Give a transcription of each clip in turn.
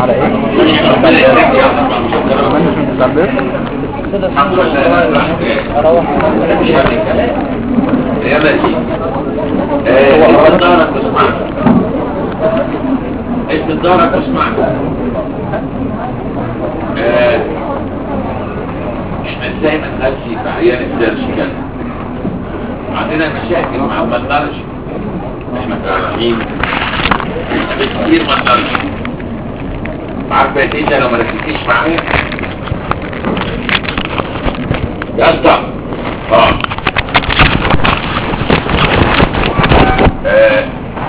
على ايه؟ مانجمنت بتاع البيت الحمد لله اروح يا ماشي ايه الدارك واسمعنا ايش الدارك واسمعنا اه احنا ازاي ما نخلش في عيان السيرش كده عندنا مشاكل مع المنرج احنا كراحين احنا بكتير منرج عارفه يا تيتا لو ما ركزتيش معايا يصدق اه آه.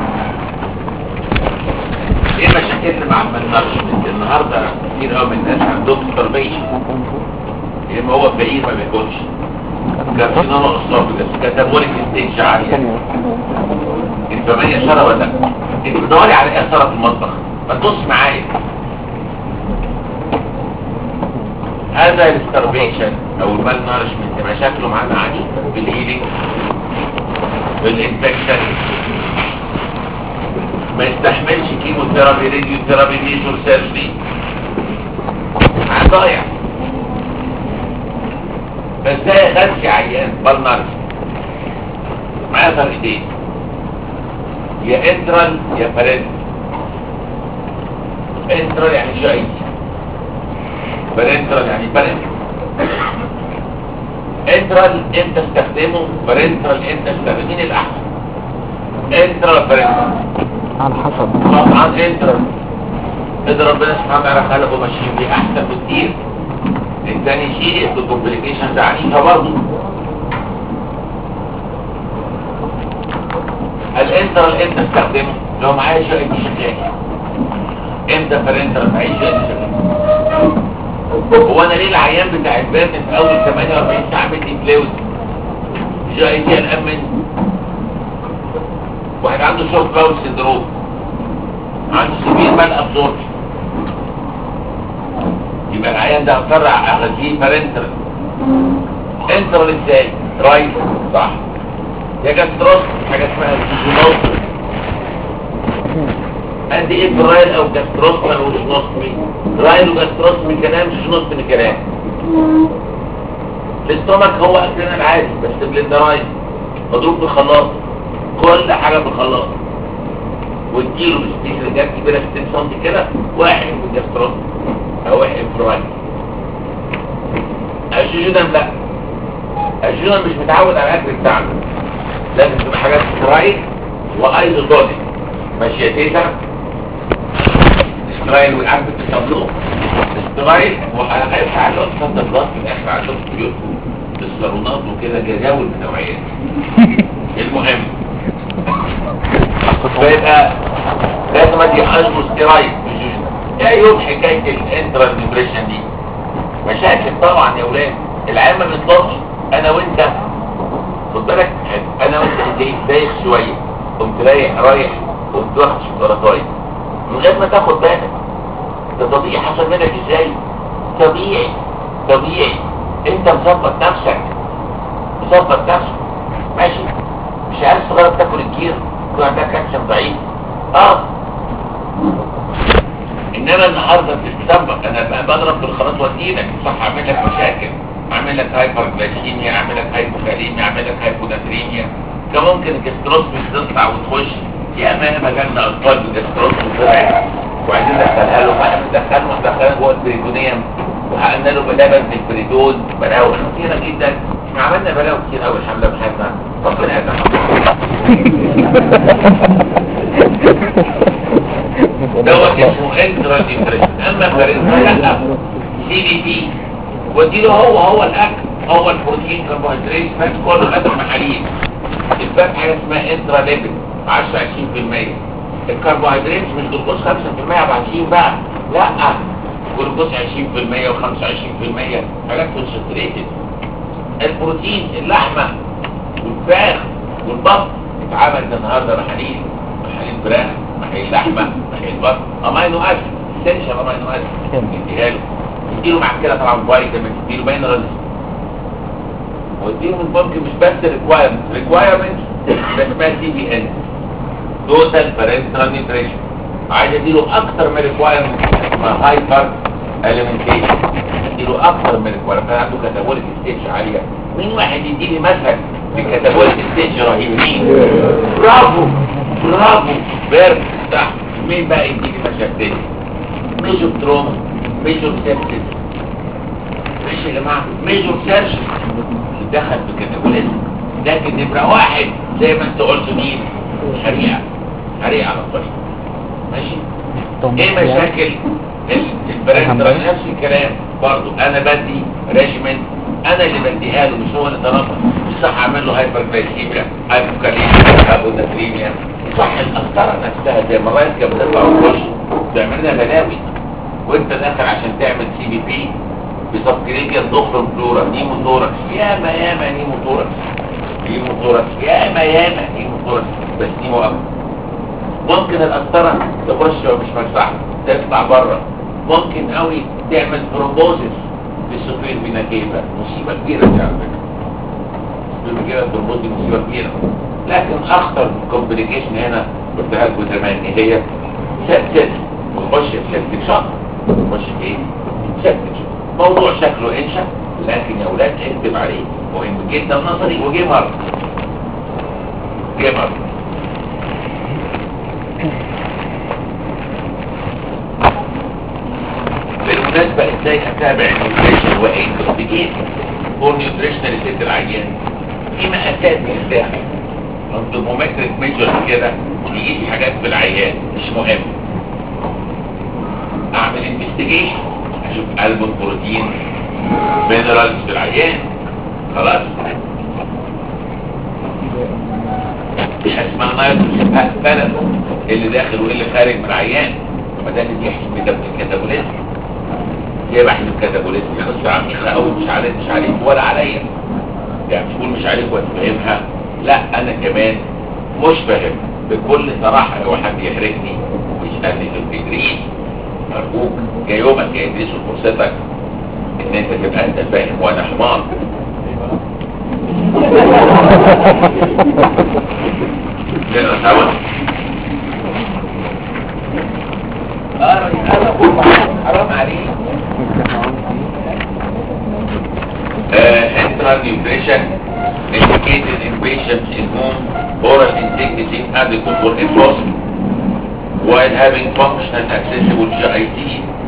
ايه مشاكلنا مع المنرج النهارده كتير قوي من الناس عندهم تربيه يا اما هو بعيد ما بيكونش كارسينوما اسوفجس كاتابوليك ستيج عاليه الفمية شرى ولا لا انت بتدوري على ايه شرى في المطبخ ما تبص معايا هذا الاستربيشن او المال نارشمنت مشاكله معانا عنيف بالهيلينج بالانفكشن ما يستحملش كيموثيرابي راديو ثيرابي ميزور سيرجري ضايع فازاي غنش عيان بالنار معايا طريقتين يا انترال يا فرنت انترال يعني شيء فرنترال يعني فرنت انترال امتى استخدمه فرنترال امتى استخدمه مين الاحسن انترال فرنترال على حسب طبعا انترال اذا ربنا سبحانه وتعالى خلقه ماشيين بيه احسن بكتير الثاني شيء الكومبليكيشنز عنيفه برضه الانترال امتى استخدمه لو معايا شويه دي شغال امتى فرنترال معايا شويه دي شغال هو انا ليه العيان بتاع البرد في اول 48 ساعه بدي فلويد شويه دي الان من واحد عنده شورت باول سندروم عنده سبيل مال ابزوربشن يبقى العيان ده اضطر اغذيه فرنترال انترال ازاي رايت صح يا جاستروس حاجه اسمها سيزونوس قد ايه برايل او جاستروسمال وشنوستمي رايل وجاستروسمي كلام شنوستمي كلام الاستومك هو اكلنا العادي بس بلندرايز مضروب بالخلاط كل حاجه بالخلاط واديله بسبيس رجال كبيره 60 سم كده واحد بالجاستروس او واحد برايل الجوجودان لا الجوجودان مش متعود على الاكل بتاعنا لازم تبقى حاجات سترايل وايزوتونيك ماشي يا تيتا سترايل وقعدت التابلو سترايل وهيبقى عندهم صد الضغط في الاخر عندهم كيوت بالصالونات وكده جداول من نوعيات المهم فيبقى لازم ادي انجو سترايل ايه يوم حكايه الانترا ديبريشن دي مشاكل طبعا يا ولاد العيال ما بيطلبش انا وانت خد بالك انا وانت ازاي دايخ شويه قمت رايح رايح قمت واخد شوكولاتايه من غير ما تاخد بالك ده طبيعي حصل منك ازاي طبيعي طبيعي انت مظبط نفسك مظبط نفسك ماشي مش عايز صغيره تاكل الكير يكون عندها كالسيوم ضعيف اه انما النهارده بتتسبق انا بقى بضرب بالخلاط واديلك صح اعمل لك مشاكل اعمل لك هايبر جلايكيميا اعمل لك هايبوكاليميا اعمل لك هايبوناتريميا كان ممكن الجستروس تطلع وتخش يا اما انا جالنا اطفال بالجستروس وطلعت وعايزين ندخلها له فاحنا بندخله ندخلها جوه البريتونيوم وحققنا له بلبن في البريتون بلاوي كتيره جدا احنا عملنا بلاوي كتير قوي الحمد لله بحياتنا ربنا يهدينا دوت اسمه انترا ديبريشن اما فرنسا لا سي دي بي وديله هو هو الاكل هو البروتين كربوهيدرات فات كله الاكل محاليل الفات حاجه اسمها انترا ليبيد 10 20% الكربوهيدرات مش جلوكوز 5% ب 20 بقى لا جلوكوز 20% و25% حاجات كونسنتريتد البروتين اللحمه والفراخ والبط اتعملت النهارده محاليل محاليل فراخ محاليل لحمه محاليل بط امينو اسيد اسينشال امينو اسيد اديها له اديله مع كده طبعا فيتامين اديله مينرالز واديله من ممكن مش بس ريكوايرمنت ريكوايرمنت اسمها سي بي ان توتال بارنتال نيوتريشن عايز اديله اكتر من ريكوايرمنت اسمها هايبر اليمنتيشن اديله اكتر من ريكوايرمنت انا عنده كاتابوليك ستيج عاليه مين واحد يديني مثل بكاتابوليك ستيج رهيب مين برافو برافو بيرد صح مين بقى يديني مثل تاني ميجور تروما ميجور سيبسيس ماشي يا جماعه ميجور سيرش دخل في كاتابوليزم لكن نمره واحد زي ما انت قلت مين حريقه حريقه على الطريق ماشي ايه مشاكل البرنتر نفس الكلام برضو انا بدي ريجيمنت انا اللي بديها له مش هو اللي طلبها مش صح اعمل له هايبر جلايسيميا هايبوكاليميا هايبوناتريميا صح القسطره نفسها زي ما الرايس كانت بتطلع وتخش تعمل لنا بلاوي وانت داخل عشان تعمل سي بي بي بسبكريتيال ضخم بلورا نيموثوركس ياما ياما نيموثوركس نيموثوركس ياما ياما نيموثوركس بس نيمو اكتر ممكن القسطره تخش ومش مفتوحه تطلع بره ممكن قوي تعمل ترومبوزيس في السوفير فينا كيفا مصيبه كبيره دي على فكره السوفير كده ترومبوز دي مصيبه كبيره لكن اخطر كومبليكيشن هنا قلتها لكم زمان ايه هي سبتس تخش في سبتك شوك تخش في ايه؟ سبتك شوك موضوع شكله انشا لكن يا اولاد اكتب عليه مهم جدا نظري وجه مرض جه مرض بالمناسبة ازاي اتابع النيوتريشن وانفستيجيت فور نيوتريشنال ست العيان في مقاسات بتاع انترومتريك ميجر كده يجيب حاجات في العيان مش مهم اعمل انفستيجيشن اشوف قلب البروتين مينرالز في العيان خلاص مش اسمها نايتروجين بلد اللي داخل واللي خارج من العيان ما ده اللي بيحسب ده الكتابوليزم ليه بحسب الكتابوليزم يعني مش عم يخاوي مش عليك مش عليك ولا عليا يعني مش بقول مش عليك وتفهمها لا انا كمان مش فاهم بكل صراحة لو حد يحرجني ويسألني في التدريس ارجوك يا يومك يا ادريس فرصتك ان انت تبقى انت فاهم وانا حمار نقرا سوا اه حرام عليك enteral nutrition indicated in patients in whom oral intake is inadequate or impossible while having functional accessible GIT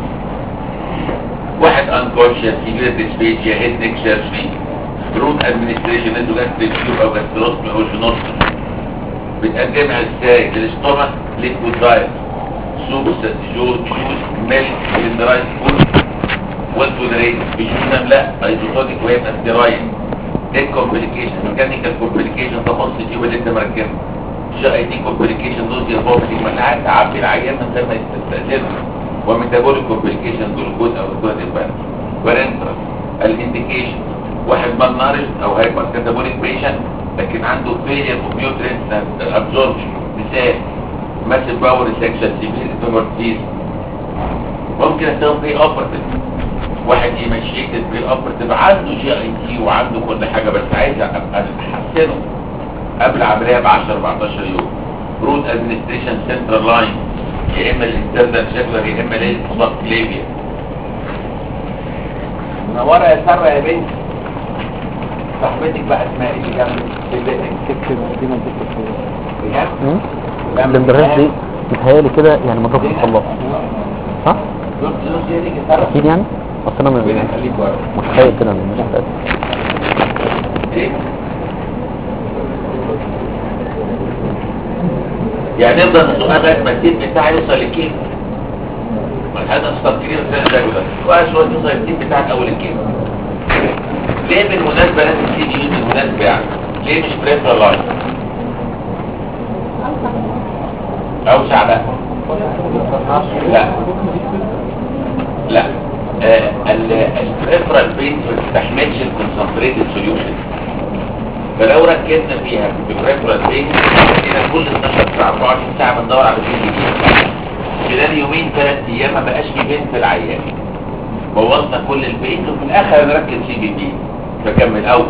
واحد unconscious severe dysphagia head neck surgery root administration into gastric tube او gastrostomy او genostomy بتقدمها ازاي للاستومك liquid diet soup جوز ميلك سندرايز فود والتودريت بيجوزم لا ايزوتونيك ويبقى ستيرايد ايه الكومبليكيشن ميكانيكال كومبليكيشن تخص التيوب اللي انت مركبه جي اي دي كومبليكيشن دوز الفوميتنج ما انا عارف اعبي العيان من غير ما يستأذنه وميتابوليك كومبليكيشن جلوكوز او جلوكوز البان بارنترال الانديكيشن واحد مالنارج او هايبر كاتابوليك بيشنت لكن عنده فيلير اوف نيوترينت ابزوربشن مثال ماسل باور سكشن سيفير تومورتيز ممكن استخدم بري اوبرتيف واحد يمشيك البري اوبرتيف عنده جي اي تي وعنده كل حاجه بس عايز ابقى احسنه قبل عمليه ب 10 14 يوم روت ادمنستريشن سنترال لاين يا اما الانترنال شكلر يا اما ليل مصاب كليبيا منوره يا ساره يا بنتي صاحبتك بقى اسمها ايه جنبك في بيتك بجد؟ الامبراج دي متهيألي كده يعني مضافة الخلاط صح؟ دول فلوس دي ليك يا ساره أكيد يعني أصل أنا ربنا م- يخليك بقى متخيل كده إن مش متأكد ايه يعني نفضل نسوقها لغايه ما التيم بتاعي يوصل للكيلو ما هذا التفكير ده ده كده وقاش هو يوصل التيم بتاعك اول الكيلو ليه بالمناسبه لازم تيجي يوم بالمناسبه يعني ليه مش بريفر لاين اوسع بقى لا لا آه البريفرال بين ما تستحملش الكونسنتريتد سوليوشن فلو ركزنا فيها ببريفرال بين كده كل 12 ساعه 24 ساعه بندور على بين جديد خلال يومين ثلاث ايام ما بقاش في بين في العيان بوظنا كل البيت وفي الاخر نركز سي بي بي فكمل اول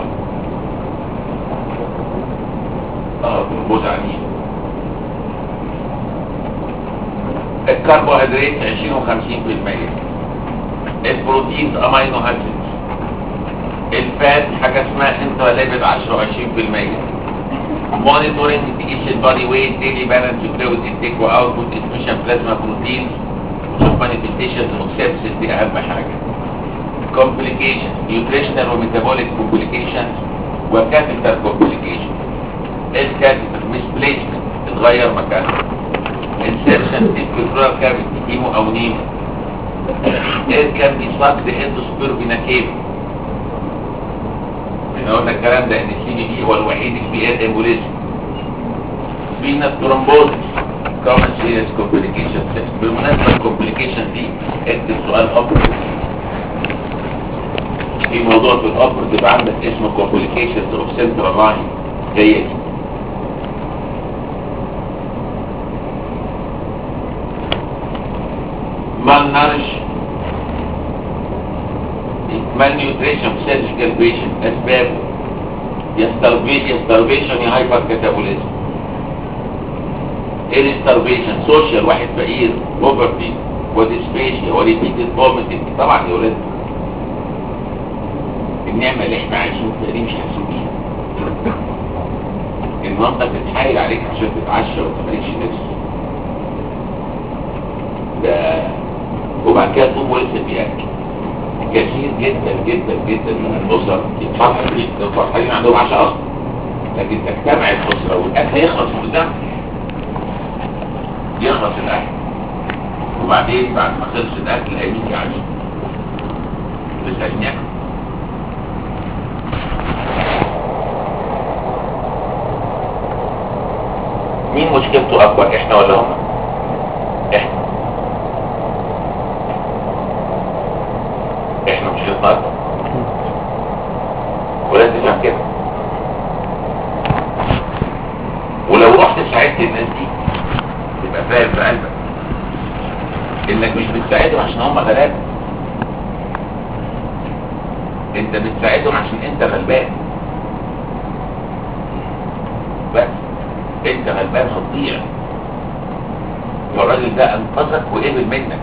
اه جلوكوز عنيف الكربوهيدرات 20 و50% البروتينز امينو اسيدز الفات حاجه اسمها انترا ليبيد 10 و20% مونيتورنج تقيس البادي ويت ديلي بالانس فلويد انتيك واوتبوت افيشن بلازما بروتينز وشوف مانيفستيشنز اوف سيبسيس دي اهم حاجه complications nutritional وميتابوليك complications وكاثيتر complications الكاثيتر misplacement اتغير مكانه insertion في الكترال كافيتي كيمو او نيمو it can be sucked into spirulina احنا قلنا الكلام ده ان السي بي دي هو الوحيد اللي فيه اير امبوليزم فينا ثرومبوزس كومن سيريس كومبليكيشن بالمناسبه الكومبليكيشن دي اكتب سؤال ابر في موضوع في الابر تبقى عندك اسمه كومبليكيشنز اوف سنترال لاين هي دي malnourished malnutrition في surgical patient اسبابه يا starvation يا starvation يا hyper catabolism ايه الستارفيشن سوشيال واحد فقير بوفرتي وديسبيشيا وريبيتد فوميتنج طبعا يا ولاد النعمه اللي احنا عايشين فيها دي مش حاسين بيها المنطقه تتحايل عليك عشان تتعشى وما تملكش نفس ده وبعد كده تقوم ولسه بياكل كثير جدا جدا جدا من الاسر يتفرحوا فرحانين عندهم عشاء اصلا لكن تجتمع الاسره والاكل يخلص قدامك يخلص الاكل وبعدين بعد ما خلص الاكل هيجي عشاء لسه عايزين ياكل مين مشكلته اكبر احنا ولا هم احنا احنا مشكلتنا اكبر ولازم تفهم كده ولو رحت ساعدت الناس دي تبقى فاهم في قلبك انك مش بتساعدهم عشان هم غلابه انت بتساعدهم عشان انت غلبان بس انت غلبان هتضيع والراجل ده انقذك وقبل منك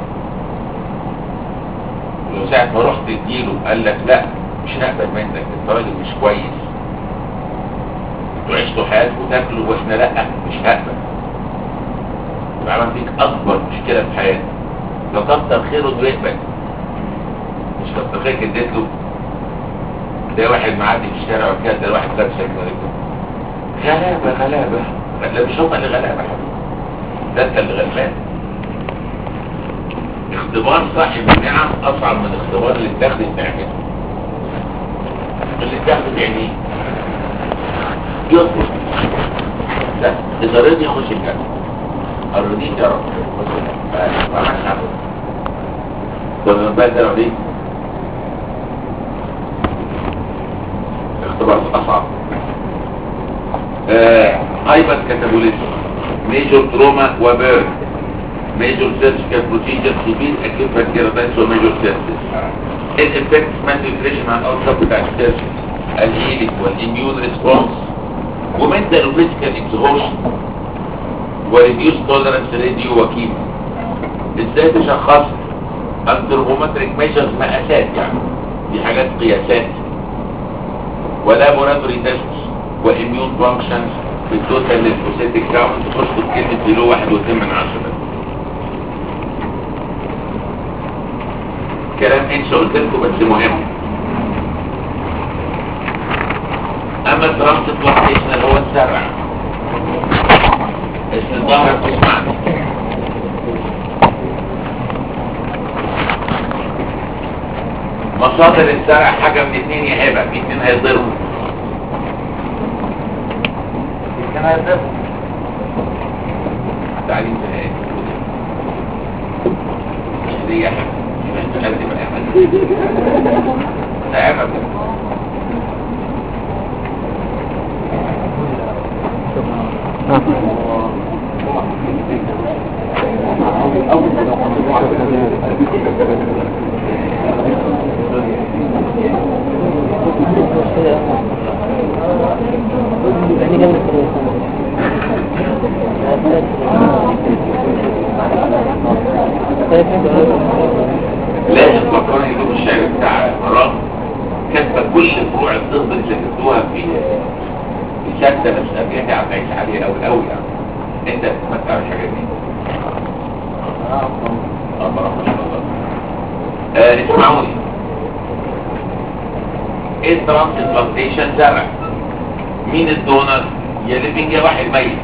ولو ساعة ما رحت تديله قال لك لا مش هقبل منك انت راجل مش كويس انتوا عشتوا حياتكم تاكلوا واحنا لا مش هقبل يبقى عمل فيك اكبر مشكله في حياتك لو كتر خيره انه يقبل مش كتر خيرك اديت له ده واحد معدي في الشارع وكده ده واحد لابس رجله غلابه غلابه لا مش هم اللي غلابه يا حبيبي ده انت اللي غلبان اختبار صاحب النعم اصعب من اختبار اللي اتاخد نعمته اللي اتاخد يعني يطلب لا اذا رضي يخش الجنه الرضيت يا رب ما عملش عمل طب من بعد ده رضيت اختبار اصعب هايبر كاتابوليزم ميجور تروما وبيرن ميجور سيرجيكال بروسيجر سيفير اكيوت بانكيراتايتس وميجور سيرجيس الافكت مانيفيكريشن على الاوتكم بتاع السيرجيس الهيلينج والاميون ريسبونس ومنتال وفيزيكال اكزهوشن وريديوس تولرنس راديو وكيمو ازاي تشخص انترومتريك ميجرز مقاسات يعني دي حاجات قياسات ولابوراتوري تيست واميون فانكشنز بالتوتال ليمفوسيتك كاونت تخش بكلمه بيلو واحد واثنين من عشرة كلام انش قلت لكم بس مهم اما الترانسبلانتيشن اللي هو الزرع اسم الظهر تسمعني مصادر الزرع حاجة من اتنين يا هبة في اتنين هيضربوا كان هيضربوا تعليم نهائي مش دي يا حبيبي مش انت خدت بقى يا حبيبي تعبك يعني جنب لازم تفكرني يجيبوا الشعر بتاع مرام كاتبه كل فروع الطب اللي كتبتوها في في شتى بس ابياتي عم بعيش عليها قوي قوي يعني انت ما تعرفش الحاجات دي اه مرام ما شاء الله آه اسمعوني ايه الترانسبلانتيشن زرع مين الدونر يا ليفنج يا واحد ميت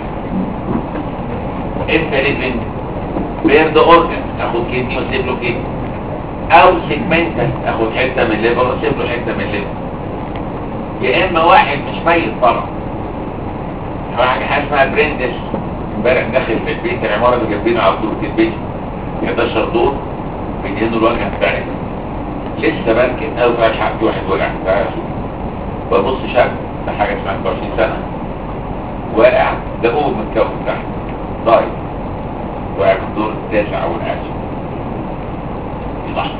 امتى ليفنج بيرد اورجن اخد كدني واسيب له كدني او سيجمنتال اخد حته من الليفر واسيب له حته من الليفر يا اما واحد مش ميت طبعا واحد حاجه اسمها بريندس امبارح داخل في البيت العماره اللي جنبينا على طول في البيت 11 دور بيدهنوا الوجه بتاعي لسه بركن او مش عندي واحد وجع تعالى شوف ببص شاب ده حاجه اسمها 24 سنه واقع ده هو متكون تحت ضايع واقع في الدور التاسع او العاشر في لحظه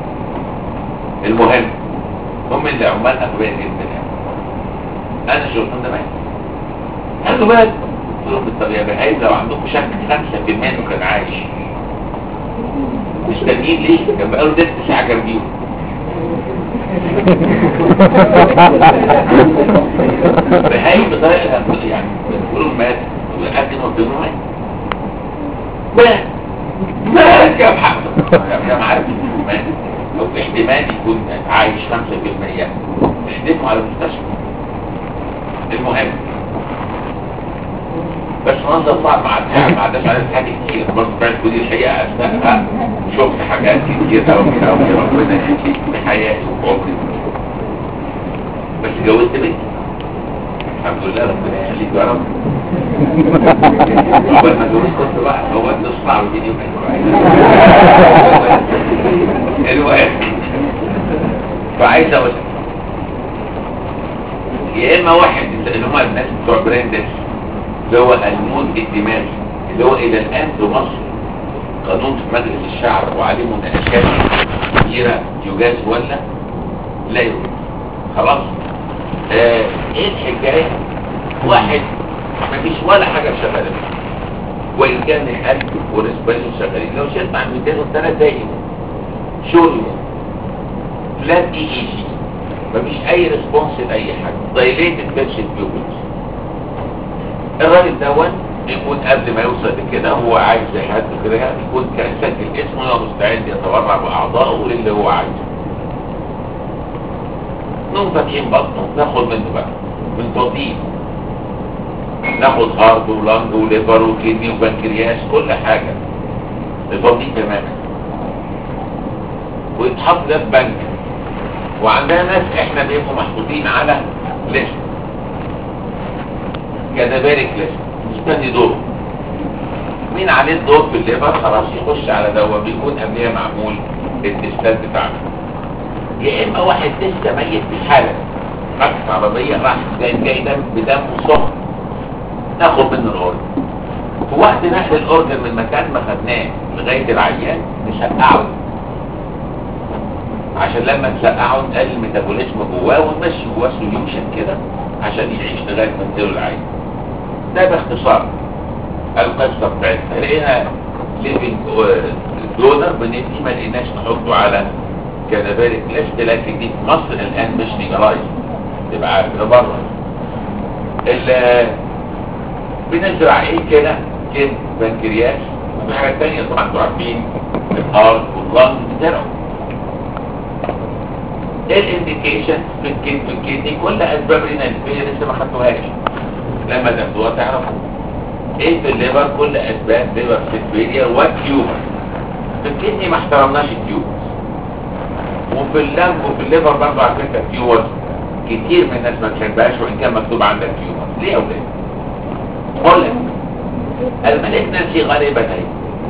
المهم هم اللي عمال اغبياء جدا يعني انا شفتهم ده مات قالوا مات قلت لهم طب يا بهايم لو عندكم شك 5% انه كان عايش مستنيين ليه؟ كان بقاله ست ساعة جنبيهم بهاي بطريقة يعني بتقولوا مات ولكن ربنا مات مات مات يا محمد يا معرفة مات لو في احتمال يكون عايش 5% احدثوا على المستشفى المهم بس منظر صعب مع الحاجة ما عداش على حاجة كتير برضه بعد كل الحقيقة أثناءها شفت حاجات كتير أوي أوي ربنا يحكي في حياتي وعمري بس جوزت بنتي الحمد لله ربنا يخليك يا رب أول ما جوزت كنت بقى هو نصنع الفيديو المهم فعايز أقول يا إما واحد اللي هم الناس بتوع بريندس اللي هو المود الدماغي اللي هو الى الان في مصر قانون في مجلس الشعب وعليه مناقشات كبيره يجاز ولا لا يجوز خلاص آه ايه الحكايه واحد ما فيش ولا حاجه شغاله فيه وان كان القلب والريسبيريشن شغالين لو شلت عن 203 دايما شغل فلات اي اي جي مفيش اي ريسبونس لاي حاجه دايليتد بيرشن بيوبلز الراجل دوت يكون قبل ما يوصل لكده هو عايز زي حد كده يعني يكون كان سجل اسمه ومستعد يتبرع باعضائه للي هو عايزه نقوم فاتحين بطنه ناخد منه بقى من توطين ناخد هارت ولانج وليفر وكدني وبنكرياس كل حاجه نفضيه تماما ويتحط ده في بنك وعندنا ناس احنا بيبقوا محطوطين على ليست كذلك ليست مستني دور مين عليه الدور في الليفر خلاص يخش على دواء بيكون قبلها معمول التستات بتاعته يا اما واحد لسه ميت في حاله راكب عربيه راح جاي جاي دم بدم سخن ناخد منه الاوردر في وقت نقل الاوردر من مكان ما خدناه لغايه العيان نسقعه عشان لما نسقعه نقلل الميتابوليزم جواه ونمشي جواه سوليوشن كده عشان يعيش لغايه ما نديله العين ده باختصار القصه بتاعتنا لقينا ليفنج دونر بندي ما لقيناش نحطه على كذلك ليست لكن دي في مصر الان مش ليجلايز تبقى عارف ده بره بنزرع ايه كده كده بنكرياس وفي حاجات تانية طبعا انتوا عارفين الهارت واللنج بتاعه الانديكيشن في الكدني في الكدني كل اسباب رينال فيلير لسه ما خدتوهاش لما تاخدوها تعرفوا ايه في الليفر كل اسباب ليفر فيلير والتيومر في الكدني ما احترمناش التيومر وفي اللنج وفي الليفر برضه على فكره التيومر كتير من الناس ما تحبهاش وان كان مكتوب عندك تيومر ليه يا اولاد؟ قول لك المالجنسي غالبا هي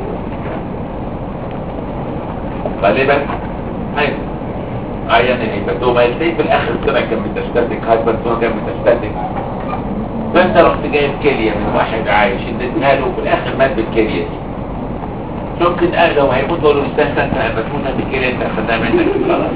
غالبا هي عيان الهيباتوما ازاي في الاخر طلع كان ميتاستاتيك هايبرتوما كان ميتاستاتيك فانت رحت جايب كليه من واحد عايش اديتها له وفي الاخر مات بالكليه دي ممكن قال لو هيموت يقول له استنى انت هيباتونا بالكليه انت اخدها منك خلاص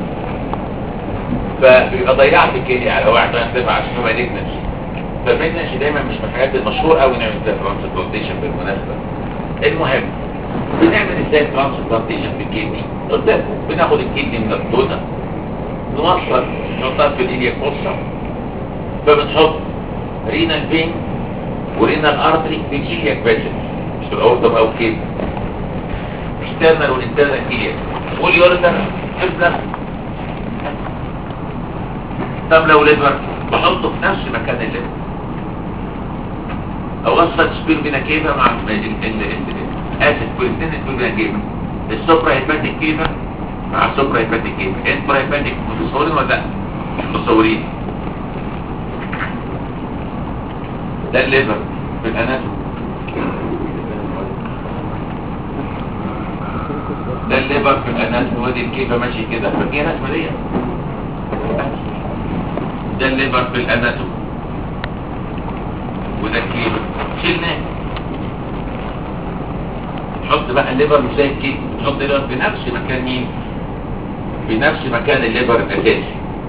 فيبقى ضيعت الكليه على واحد هتدفع عشان هو مالجنسي فالمالجنسي دايما مش من الحاجات المشهور قوي نعمل فيها ترانسبلانتيشن بالمناسبه المهم بنعمل ازاي ترانسبلانتيشن في الكدني قلت لكم بناخد الكدني من الدونة نوصل نحطها في الإليا كورسا فبنحط رينال فين ورينال ارتري في الإليا فيجن مش في الأورطة أو كده اكسترنال والانترنال إليا واليوريتر في البلد طب لو ليفر بحطه في نفس مكان الليفر اوصل سبير بينا كيفا مع ال ال ال اسف كوينتين سبير بينا كيفا السوبرا هيباتيك كيفا مع السوبرا هيباتيك كيفا انترا هيباتيك متصورين ولا لا مش متصورين ده الليفر في الاناتوم ده الليفر في الاناتوم ودي الكيفا ماشي كده فاكرين اسمها دي ده الليفر في الاناتوم وده الكيبة شيلناه نحط بقى الليفر مش زي الكيبة نحط الليفر في نفس مكان مين في نفس مكان الليفر الاساسي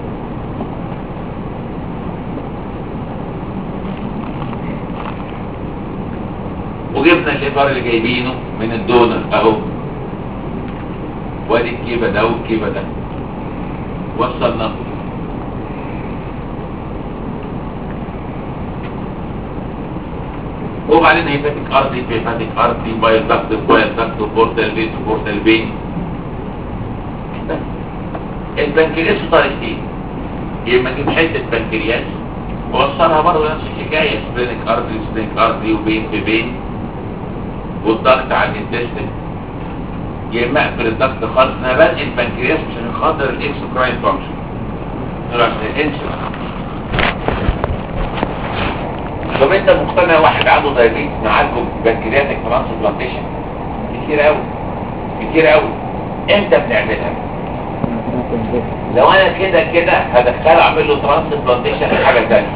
وجبنا الليفر اللي جايبينه من الدونر اهو وادي الكيبة ده والكيبة ده وصلناه وبعدين هيباتيك ارضي في هيباتيك ارضي بايل دكت بايل دكت بورتال بين بورتال بين البنكرياس طريقتين يا اما اجيب حته بنكرياس واوصلها برضه نفس الحكايه سبلينك ارضي سبلينك ارضي وبين في بين والضغط على الانتستين يا اما اقفل الضغط خالص انا بنقل البنكرياس عشان خاطر الاكسوكراين فانكشن عشان الانسولين طب انت مقتنع واحد عنده دايابيتس نعالجه بنكرياتيك ترانسبلانتيشن كتير قوي كتير قوي امتى بنعملها لو انا كده كده هدخله اعمل له ترانسبلانتيشن حاجه ثانيه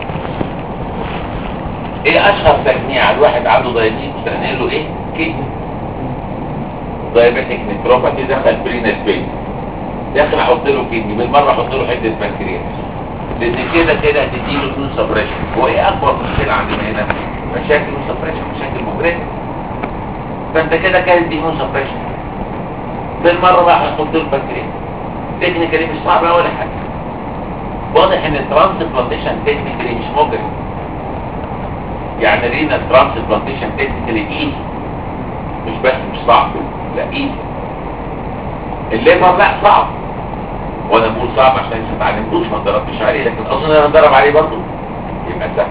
ايه اشهر تجميع على الواحد عنده دايابيتس نعمل له ايه كدني دايابيتيك نيتروباثي دخل برينال بين داخل احط له كدني بالمره احط له حته بنكرياس لان كده كده هتديله نون سبريشن هو ايه اكبر مشكله عندنا هنا مشاكل نون سبريشن مشاكل مجرمه فانت كده كده تدي نون سبريشن بالمره بقى هتحط له بنكرياس تكنيكالي مش صعبه ولا حاجه واضح ان الترانسبلانتيشن تكنيكالي مش مجرم يعني رينا الترانسبلانتيشن تكنيكالي ايزي مش بس مش صعب لا ايزي الليفر لا صعب وانا بقول صعب عشان لسه ما اتعلمتوش ما اتدربتش عليه لكن اظن انا اتدرب عليه برضه يبقى سهل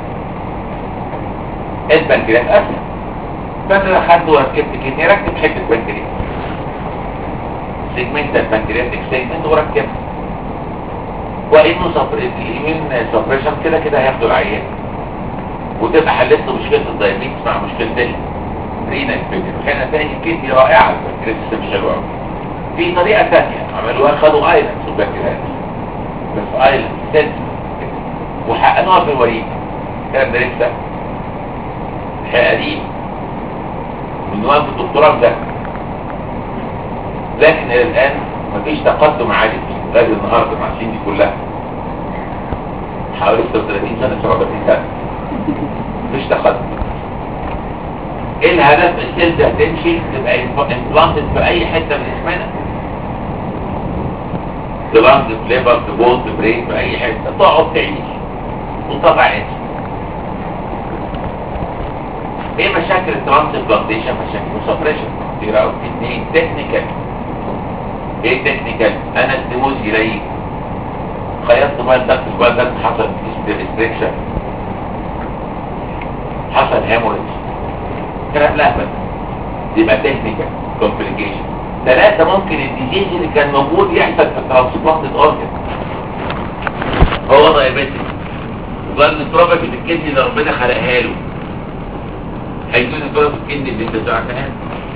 البنكرياس اسهل فانا دخلت وركبت كدني ركب حته بنكرياس سيجمنت البنكرياتيك سيجمنت وركبها وانه صبر اليمين سبريشن كده كده هياخدوا العيان وتبقى حلت له مشكله الدايابيتس مع مشكله الرينا الفكر وكان نتائج الكدني رائعه البنكرياس مش حلوه قوي في طريقة ثانية عملوها خدوا ايلاند سوباكيرات بس ايلاند سنت وحقنوها في الوريد كان ده لسه قديم من وقت الدكتوراه ده لكن الى الان مفيش تقدم عالي فيه لغايه النهارده مع السنين دي كلها حوالي 36 سنه 37 سنه مفيش تقدم ايه الهدف السيل ده تمشي تبقى امبلانتد في اي حته من جسمنا تبانت في ليفر في بول في برين في اي حته تقعد تعيش وتطلع انت ايه مشاكل الترانسبلانتيشن مشاكل سبريشن كتير قوي اثنين تكنيكال ايه تكنيكال انا استموز الي خيطت بال دكت البال دكت حصل ريستريكشن حصل هيموريج كلام لا بس يبقى تكنيكال كومبليكيشن ثلاثة ممكن الديزيز اللي كان موجود يحصل في الترانسبلانتد اورجن هو دايابيتك وقال التروبة في الكدني اللي ربنا خلقها له هيكون التروبة في الكدني اللي انت زرعتها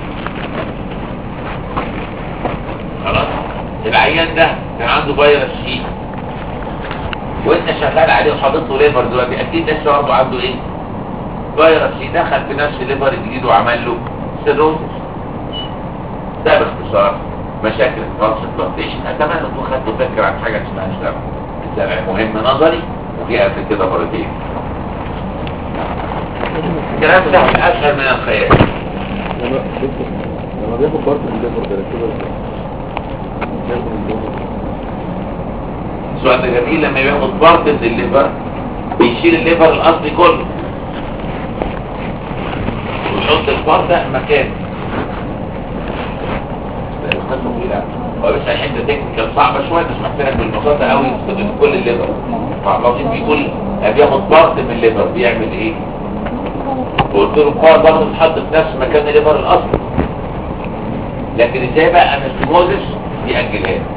خلاص العيان ده كان عنده فيروس سي وانت شغال عليه وحاطط له ليفر دلوقتي اكيد لسه برضه عنده ايه فيروس سي دخل في نفس الليفر الجديد وعمل له سيروزس ده باختصار مشاكل الترانسبلانتيشن اتمنى تكون خدتوا فكره عن حاجه اسمها الزرع الزرع مهم نظري وجه قبل كده مرتين كلام سهل اسهل من الخيال ما بياخد برضه الليفر ده كده بياخد الليفر السؤال ده جميل لما بياخد بارت من الليفر بيشيل الليفر الاصلي كله ويحط البارت ده مكانه ده مختص طويلة. هو بس حته تكنيكال صعبه شويه مش محتاج بالبساطه قوي في كل الليفر فاللطيف بيقول بياخد بارت من الليفر بيعمل ايه؟ قلت له البارت برضه بتتحط في نفس مكان الليفر الاصلي لكن ازاي بقى انستموزس يأجلها لي.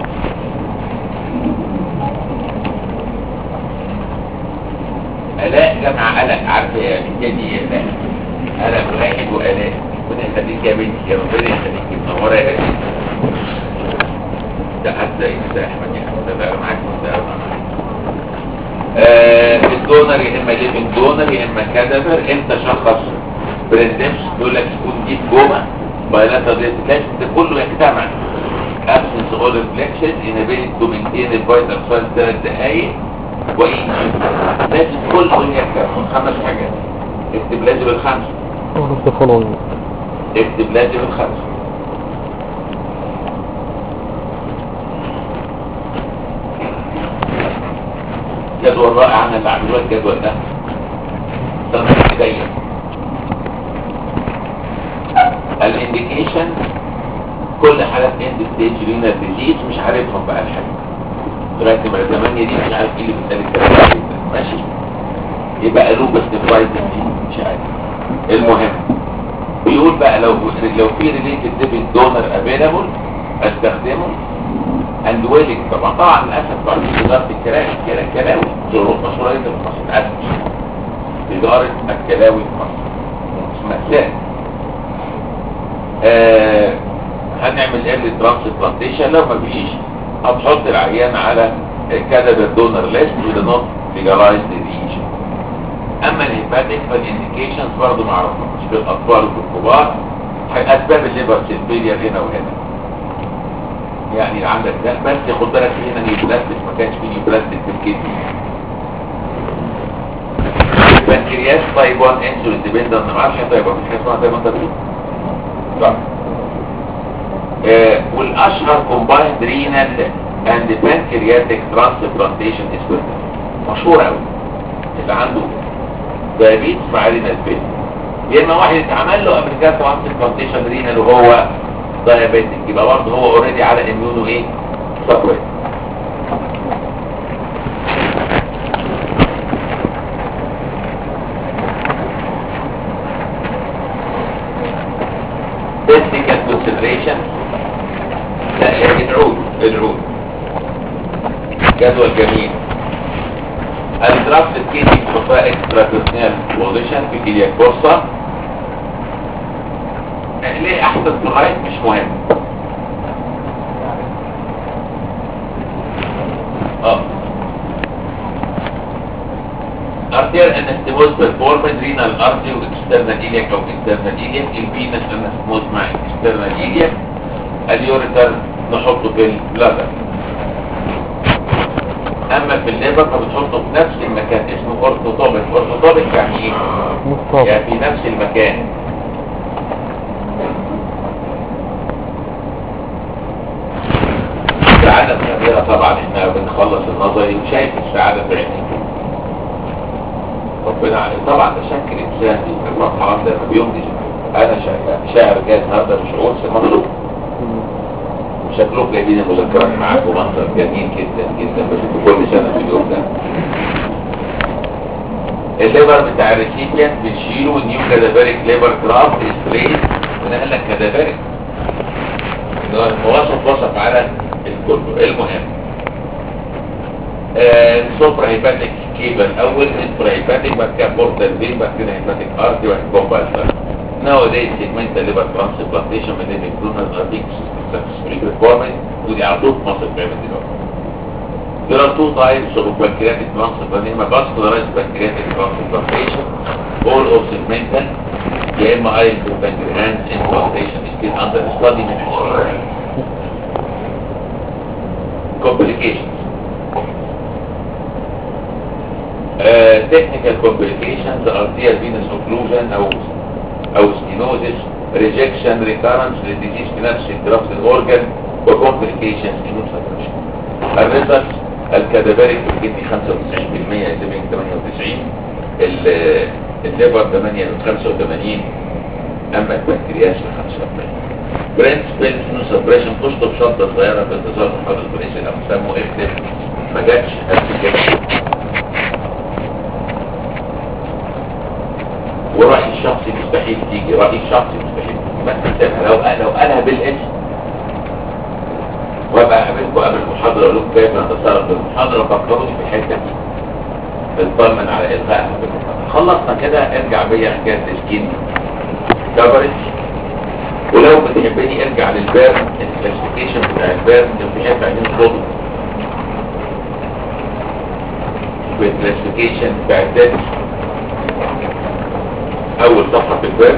آلاء جمع قلق عارفة يا بنتي دي آلاء قلق واحد وآلاء ربنا يخليك يا بنتي يا ربنا يخليك منورة يا بنتي ده حتى انت يا احمد يا احمد ده بقى معاك ده معاك. آه الدونر يا اما ليفنج دونر يا اما كادافر انت شخص بريزمش يقول لك يكون دي جوه بايلاترال ريفلكس ده كله يجتمع absence of reflections inability to maintain the vital signs ثلاث دقايق وايه لازم كل دول يكتمل خمس حاجات اكتب لازم الخمسه ونفس فولوينج اكتب لازم الخمسه جدول رائع انا اللي عامله الجدول ده استخدم ايديا الانديكيشن كل حالات اند ستيج رينال ديزيز مش عارفهم بقى الحاجه لغايه نمره 8 دي مش عارف ايه اللي بيسال الكلام ده ماشي يبقى لوبس ديفرايتس دي مش عارف المهم بيقول بقى لو لو في ريليتد ليفنج دونر افيلابل استخدمه اند ويلنج طبعا طبعا للاسف بعد اداره الكلاوي كلا- كلاوي ظروف مشهوره جدا في مصر للاسف اداره الكلاوي في مصر اسمها سان آه هنعمل ايرلي ترانسبلانتيشن لو ما فيش هتحط العيان على كادابر دونر ليست وذ نوت ليجالايزد ريجن اما الهيباتيك فالانديكيشنز برضه ما اعرفهاش في الاطفال وفي الكبار اسباب الليفر سيلفيليا هنا وهنا يعني عندك ده بس خد بالك في هنا نيوبلاستيك ما كانش في نيوبلاستيك في الكدني البنكرياس تايب 1 انسولين ديبندنت ما اعرفش تايب 1 حاجه اسمها تايب 1 تايب 2 صح آه، والاشهر combined renal and pancreatic transplantation is مشهور قوي اللي عنده دايابيتس مع رينال فيل يا اما واحد اتعمل له قبل كده ترانسبلانتيشن رينال وهو دايابيتك يبقى برضه هو اوريدي على اميونو ايه سبريت testicle consideration لا العود العود جدول جميل الدرافت الكيدي بتحطها اكسترا بيرسونال بوزيشن في كيليا كورسا ليه احسن في الرايت مش مهم اه arterial anastomosis performance renal artery واكسترنال iliac او internal iliac الفينس anastomosis مع external iliac اليوريتر نحطه في البلادر اما في الليبر فبتحطه في نفس المكان اسمه اورثوتوبيك اورثوتوبيك يعني ايه مصطفى يعني في نفس المكان سعادة كبيرة طبعا احنا بنخلص النظري وشايف السعادة في عينيك ربنا عليه طبعا ده شكل انسان في المرحلة ده ما بيمضي انا شاعر شاعر جاي النهارده بشعور مطلوب شكلكم جايبين المذكرات معاكم منظر جميل جدا جدا بشوفه كل سنة في اليوم ده الليبر بتاع الريسيبيانت بنشيله والنيو كادافيريك ليبر كرافت سبريد ونقل لك كادافيريك اللي هو المواصف وصف على الكل المهم آه، السوبرا هيباتيك كيبل اول انترا هيباتيك بعد كده بورتال فين بعد كده هيباتيك ارتي بعد كده كومبايل nowadays segmental liver transplantation من النيكرونال are being successfully performed ودي على طول في مصر بيعمل دلوقتي There are two types of pancreatic transplantation إما vascularized pancreatic transplantation all of segmental يا إما islet pancreas implantation is still under study من 20 complications uh, technical complications arterial venous occlusion أو أو stenosis ريجكشن ريكارنس للديزيز في نفس الجرافت الاورجن وكومبليكيشنز انون سبريشن الريزلت الكادافيريك في الكدني 95% الزمين 98 ال- الليفر 8 85 اما البنكرياس 45 برنس بيلز انون سبريشن تشطب شطه صغيره في انتظار محاضره بريس الاقسام واكتب ما جاتش قبل كده ورأيي الشخصي مستحيل تيجي رأيي الشخصي مستحيل ما تنساها لو لو قالها بالاسم وابقى اقابلكم قبل المحاضرة اقول لكم كيف نتصرف بالمحاضرة فكروني في الحتة دي اطمن على الغائها بالمحاضرة خلصنا كده ارجع بيا حكاية السكين كفرج ولو بتحبني ارجع للبيرن الكلاسيفيكيشن بتاع البيرن كان في حته عايزين نطلبه بالكلاسيفيكيشن بتاع الداتس اول صفحة في الباب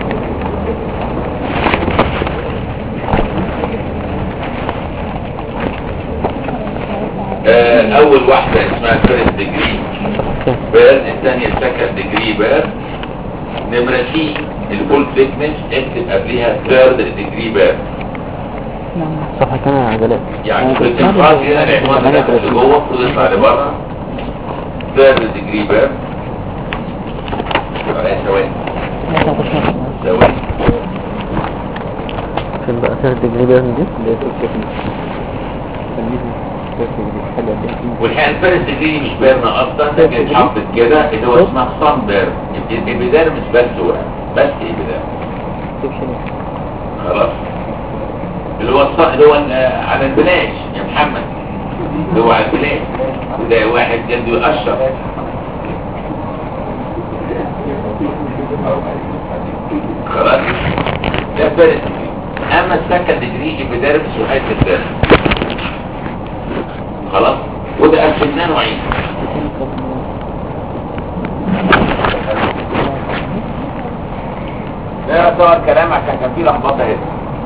آه، اول واحدة اسمها فيرست ديجري بيرن الثانية سكند ديجري بيرن نمرة سي الفول ثيكنس اكتب قبلها ثيرد ديجري بيرن صفحة كام يا عجلات يعني في الانفراد هنا العنوان ده اللي جوه المفروض يطلع لبره ثيرد ديجري بيرن على ثواني ثواني فين بقى سنة الجنيه دي اللي هي التكنيك تسميهم تكنيك حلوة كده والحقيقه الفارس دي مش بيرنا اصلا ده كان اتحطت كده اللي هو اسمها صن بيرن الابيديرمس بس هو بس ابيديرمس خلاص اللي هو الص... اللي هو ال- على البلاش يا محمد اللي هو على البلاش ده واحد جنبه يقشر خلاص ده فارس اما السكند ديجري ابيديرمس وحته الدرس خلاص وده قسمناه نوعين ده يعتبر كلام عشان كان فيه لخبطه هنا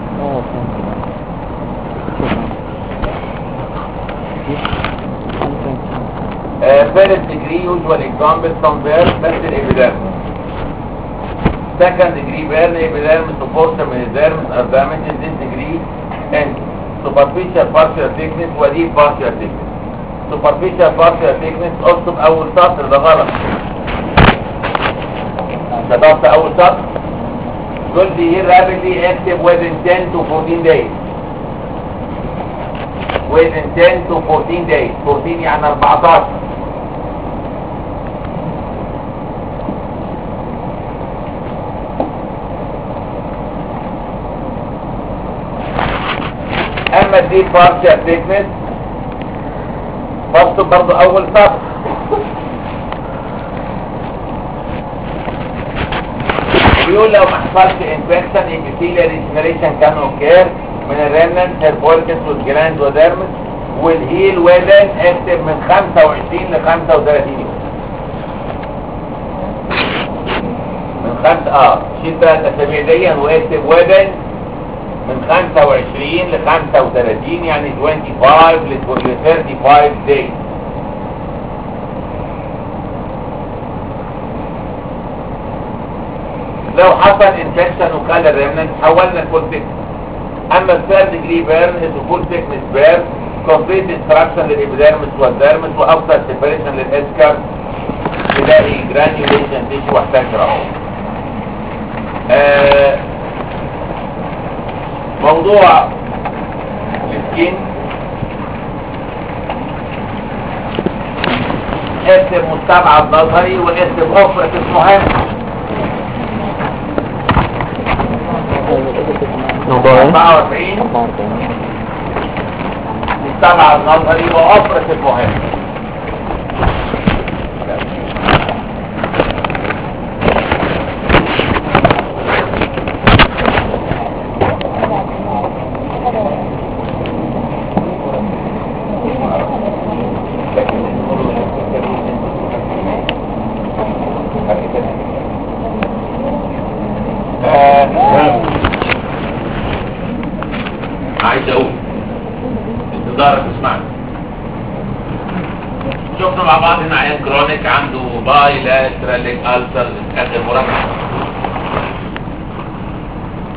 فيرست ديجري يوجوال اكزامبل سم بيرن بس الابيديرمس second degree burn epidermis to portion من epidermis are damaged in this degree and superficial partial thickness و deep partial thickness superficial partial thickness اكتب اول سطر ده غلط كتبت اول سطر قلت here rapidly اكتب within 10 to 14 days within 10 to 14 days 14 يعني 14 اما الديب بارشال thickness بكتب برضو اول سطر بيقول لو ما حصلش انفكشن epithelial regeneration كان اوكير من الريمننت هيربولكس والجلاند وديرمس والهيل ويدن اكتب من 25 ل 35 يوم من خمسة اه شيل ثلاث اسابيع دي واكتب ويدن من 25 ل 35 يعني 25 ل 35 days لو حصل انفكشن وكان الريمننت حولنا الفول ثيكنس اما الثيرد ديجري بيرن از فول ثيكنس بيرن كومبليت ديستراكشن للابيديرمس والديرمس وافضل سيبريشن للاسكر تلاقي جرانيوليشن تيشو واحتاج جراحه آه موضوع السكين اسم مستبعد نظري واسم افرط مهم موضوع ايه؟ 44 مستبعد نظري وافرط مهم آه، عايز اقول انتظارك اسمعني شفنا مع بعض هنا عيان كرونيك عنده باي لاتراليك السر اخر مركب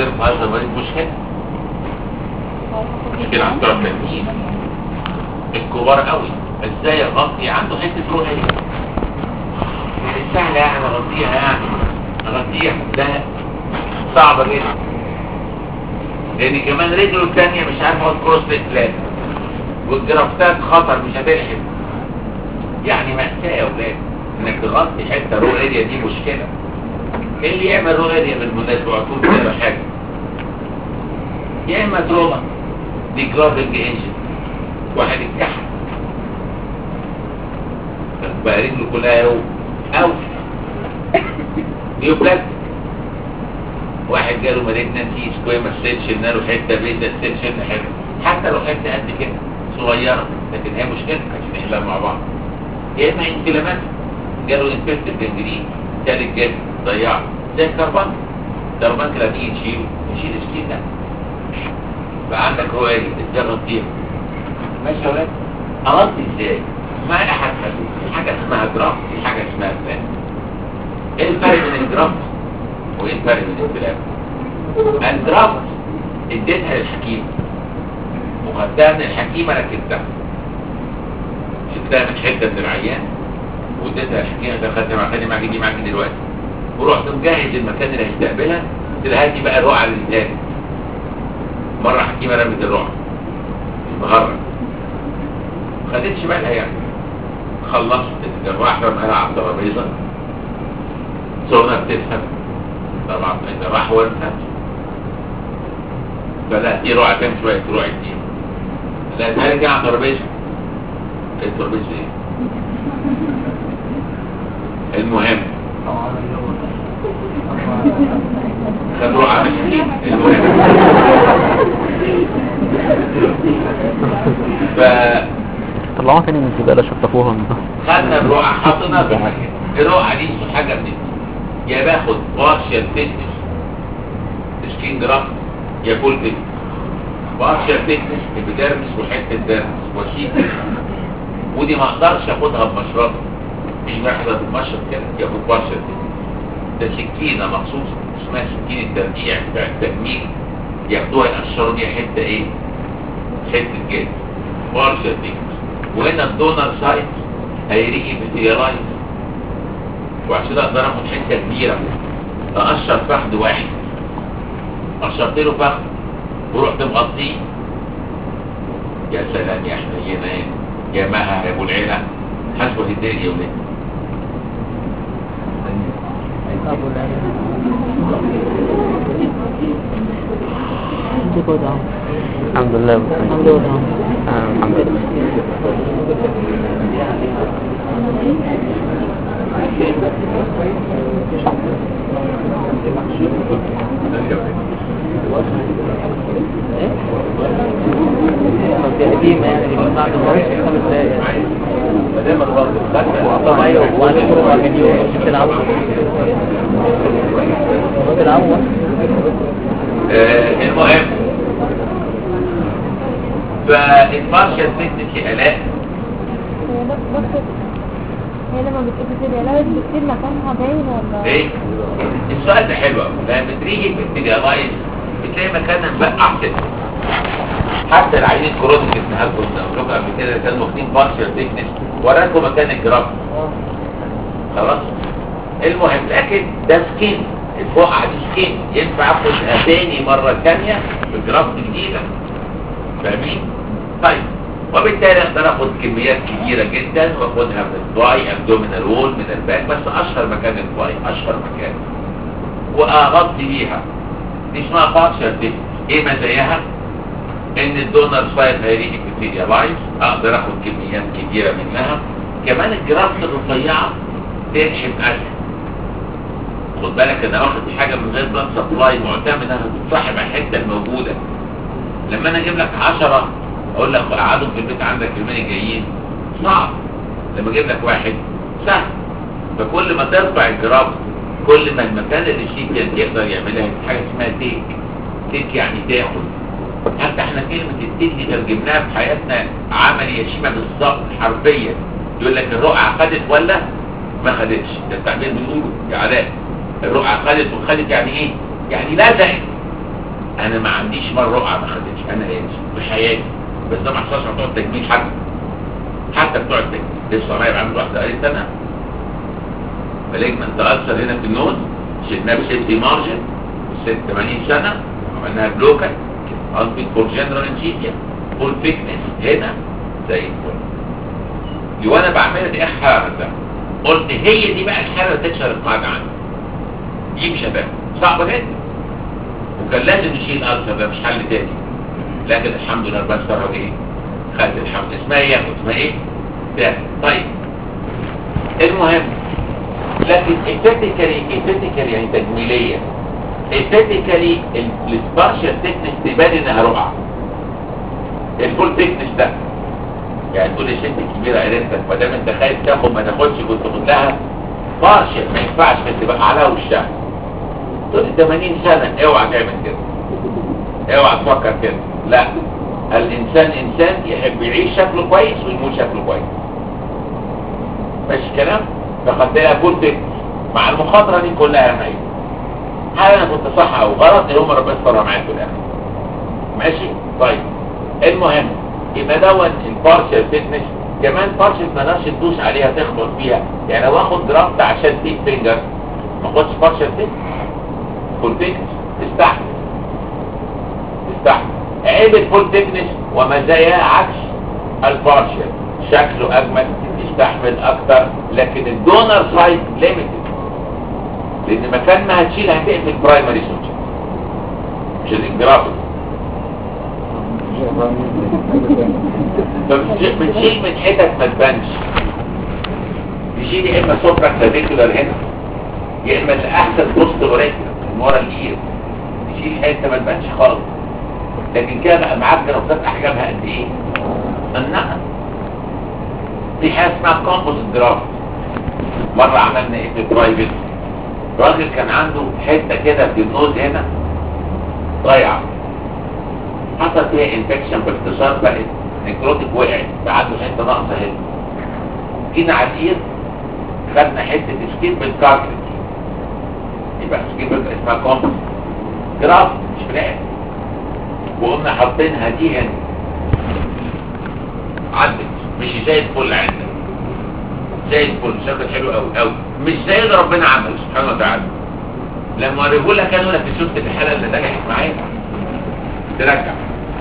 ترفع هذا المريض مشكله مشكله عند بتوع التنفيذ الكبار قوي ازاي اغطي عنده حته رؤيه يعني سهله يعني اغطيها يعني اغطيها لا صعبه جدا لان كمان رجله الثانيه مش عارف اقعد كروس ليج والجرافتات خطر مش هتلحق يعني مأساة يا ولاد انك تغطي حته رو اريا دي مشكله ايه اللي يعمل رو اريا بالمناسبه وعطول كده حاجه يا اما تروما دي جرافنج انجن واحد اتكحل بقى رجله كلها رو او نيوبلاستيك واحد جاله مالجنسي سكويما ستيتش له حته بيتا ستيتش حته حتى لو حته قد كده صغيره لكن هي مشكله عشان نحلها مع بعض يا اما انفلامات جاله انفكتد جنجرين تالت جلد ضيعه زي الكربان الكربان لما تيجي تشيله تشيل السكين ده بقى عندك رؤيه ازاي غطيها ماشي يا ولاد اغطي ازاي؟ ما احد خلوه في حاجه اسمها جراف في حاجه اسمها فلان ايه الفرق بين الجراف وايه الفرق بين الفلان؟ الجراف اديتها للحكيم وخدتها من الحكيمه ركبتها شلتها من حته من العيان واديتها للحكيمه ده خدتها مع خلي معاك دي معاك دلوقتي ورحت مجهز المكان اللي هيستقبلها قلت لها هاتي بقى الرقعه اللي تاني مره حكيمه رمت الرقعه مغرب خدتش بالها يعني خلصت الجراح رماها على الترابيزه صورنا بتفهم طبعا الجراح هو الفهم فلا دي رقعه كام شويه رقعه دي لا ترجع على الترابيزه ايه الترابيزه ايه المهم خد رقعه مش المهم ف طلعوها تاني من الزبالة شطفوها من خدنا الرقعة حطيناها في مكان الرقعة دي حاجة من اتنين. يا باخد بارشال فيتنس سكين جرام يا فول فيتنس بارشال فيتنس ابيديرمس وحتة ديرمس وشيك ودي ما اقدرش اخدها بمشرط مش واحدة بتمشط كده ياخد بارشال فيتنس ده سكينة مخصوص اسمها سكين الترقيع بتاع التجميل ياخدوها يقشروا بيها حتة ايه؟ حتة جلد بارشال فيتنس وهنا الدونر سايت هيريقي بتيرايز وعشان اقدر اخد حته كبيره اقشر فخد واحد قشرت له فخد ورحت مغطيه يا سلام يا حنينه يا مها يا ابو العيله حسبه الدنيا يا ولاد الحمد لله الحمد لله الحمد لله قديمة يعني ما عملناش في خمس دقايق طب ايوه وهنشكر بعد مليون مش تلعبوا تلعبوا آه المهم فالبارشال فيتنس يا الاء هي بس بس هي لما بتقول كده لا بتصير مكانها باين ولا ايه السؤال ده حلو قوي لما بتيجي في التجارايز بتلاقي مكانها مبقع كده حتى العينين الكرونيك اللي اديها لكم ده قلت لكم قبل كده كانوا واخدين بارشال ثيكنس وراكم مكان الجراف خلاص المهم لكن ده سكين الفقعه دي سكين ينفع اخدها تاني مره ثانيه بجراف جديده فاهمين؟ طيب وبالتالي اقدر اخد كميات كبيره جدا واخدها من الضاي ابدومينال وول من الباك بس اشهر مكان الضاي اشهر مكان واغطي بيها دي اسمها بارشال دي ايه مزاياها؟ ان الدونر سايت هيريني بكتيريا لايف اقدر اخد كميات كبيره منها كمان الجرافت الرفيعه تنحم اسهل خد بالك انا واخد حاجه من غير بلاد سبلاي معتمده صاحب الحته الموجوده لما انا اجيب لك 10 اقول لك اقعدهم في البيت عندك يومين الجايين صعب لما اجيب لك واحد سهل فكل ما ترفع الجرام كل ما المكان اللي الشيك يقدر يعملها حاجه اسمها تيك تيك يعني تاخد حتى احنا كلمه التيك دي ترجمناها في حياتنا عملي يشيمه بالظبط حرفيا يقول لك الرقعه خدت ولا ما خدتش ده التعبير بنقوله يا علاء الرقعه خدت وخدت يعني ايه؟ يعني لزقت انا ما عنديش مره رقعه ما خدتش انا لقيتش في حياتي بس ده ما حصلش مع بتوع التجميل حتى حتى بتوع التجميل لسه قريب عامل واحده قالت انا مالجمنت ألسر هنا في النوز شلناه بسيفتي مارجن ست 80 سنة عملناها بلوكال قصدي فور جنرال انجينيا فول ثيكنس هنا زي الفل دي وانا بعملها دي احرار ده قلت هي دي بقى الحاله اللي تكسر القاعده عندي دي مش هبقى صعبه جدا وكان لازم نشيل الالسر ده مش حل تاني لكن الحمد لله ربنا استرها بايه خدت الحمد اسمها ايه اسمها ايه ده طيب المهم لكن ايستيكالي ايستيكالي يعني تجميليا ايستيكالي السبارشال تكنس تبان انها رقعه الفول تكنس ده يعني تقول الست الكبيره قريتك ما دام انت خايف تاخد ما تاخدش كنت خد لها بارشل ما ينفعش كانت تبقى على وشها تقول 80 سنه اوعى تعمل كده اوعى تفكر كده لا الانسان انسان يحب يعيش شكله كويس ويموت شكله كويس ماشي الكلام فخدت لها فول تكنس مع المخاطره دي كلها معي هل انا كنت صح او غلط اللي هم ربنا يسترها معايا في الاخر ماشي طيب المهم يبقى دون البارشل فيتنس كمان بارشل ما نقدرش تدوس عليها تخبط فيها يعني لو اخد درافت عشان تيك فينجر ما اخدش بارشل فيتنس فول تكنس تستحمل تستحمل عيب الفول تكنس ومزاياه عكس البارشل شكله اجمل يستحمل اكتر لكن الدونر سايت ليميتد لان مكان ما هتشيل هتقفل برايمري سوتشر مش الانجرافيك فبتشيل من حتت ما تبانش تشيل يا اما سوبرا كلافيكولار هنا يا اما الاحسن بوست اوريكل من ورا الايد تشيل حته ما تبانش خالص لكن كده بقى معاك نقطات احجامها قد ايه؟ النقل في حاجه اسمها كومبوزيت جرافت مره عملنا ايه في برايفت راجل كان عنده حته كده في النوز هنا ضايعه حصل فيها انفكشن باختصار بقت نكروتيك وقعت بقى عنده حته ناقصه هنا جينا على الايد خدنا حته سكين بالكارتريج يبقى سكين بالكارتريج اسمها كومبوزيت جرافت مش بناء وقمنا حاطينها دي هنا عدت مش زي الفل عندك زي الفل شكل حلو قوي قوي مش زي اللي ربنا عمله سبحانه وتعالى لما اوريه لك انا لك شفت الحاله اللي نجحت معايا ترجع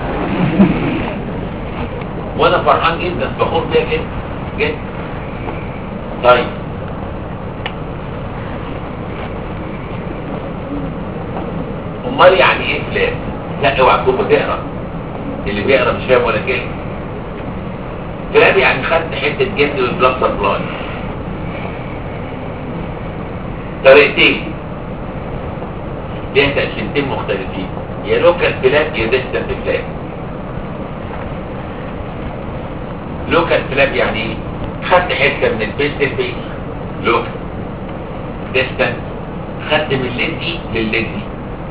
وانا فرحان جدا فخور بيها جدا جدا طيب امال يعني ايه فلان لا اوعى تكون بتقرا اللي بيقرا مش فاهم ولا كلمه فلان يعني خدت حته جلد والبلاد سبلاي طريقتين ليها تقسيمتين مختلفين يا لوكال فلاب يا ديستنت فلاب لوكال فلاب يعني ايه خدت حته من البيست البيس لوكال ديستنت خدت من الليدي للليدي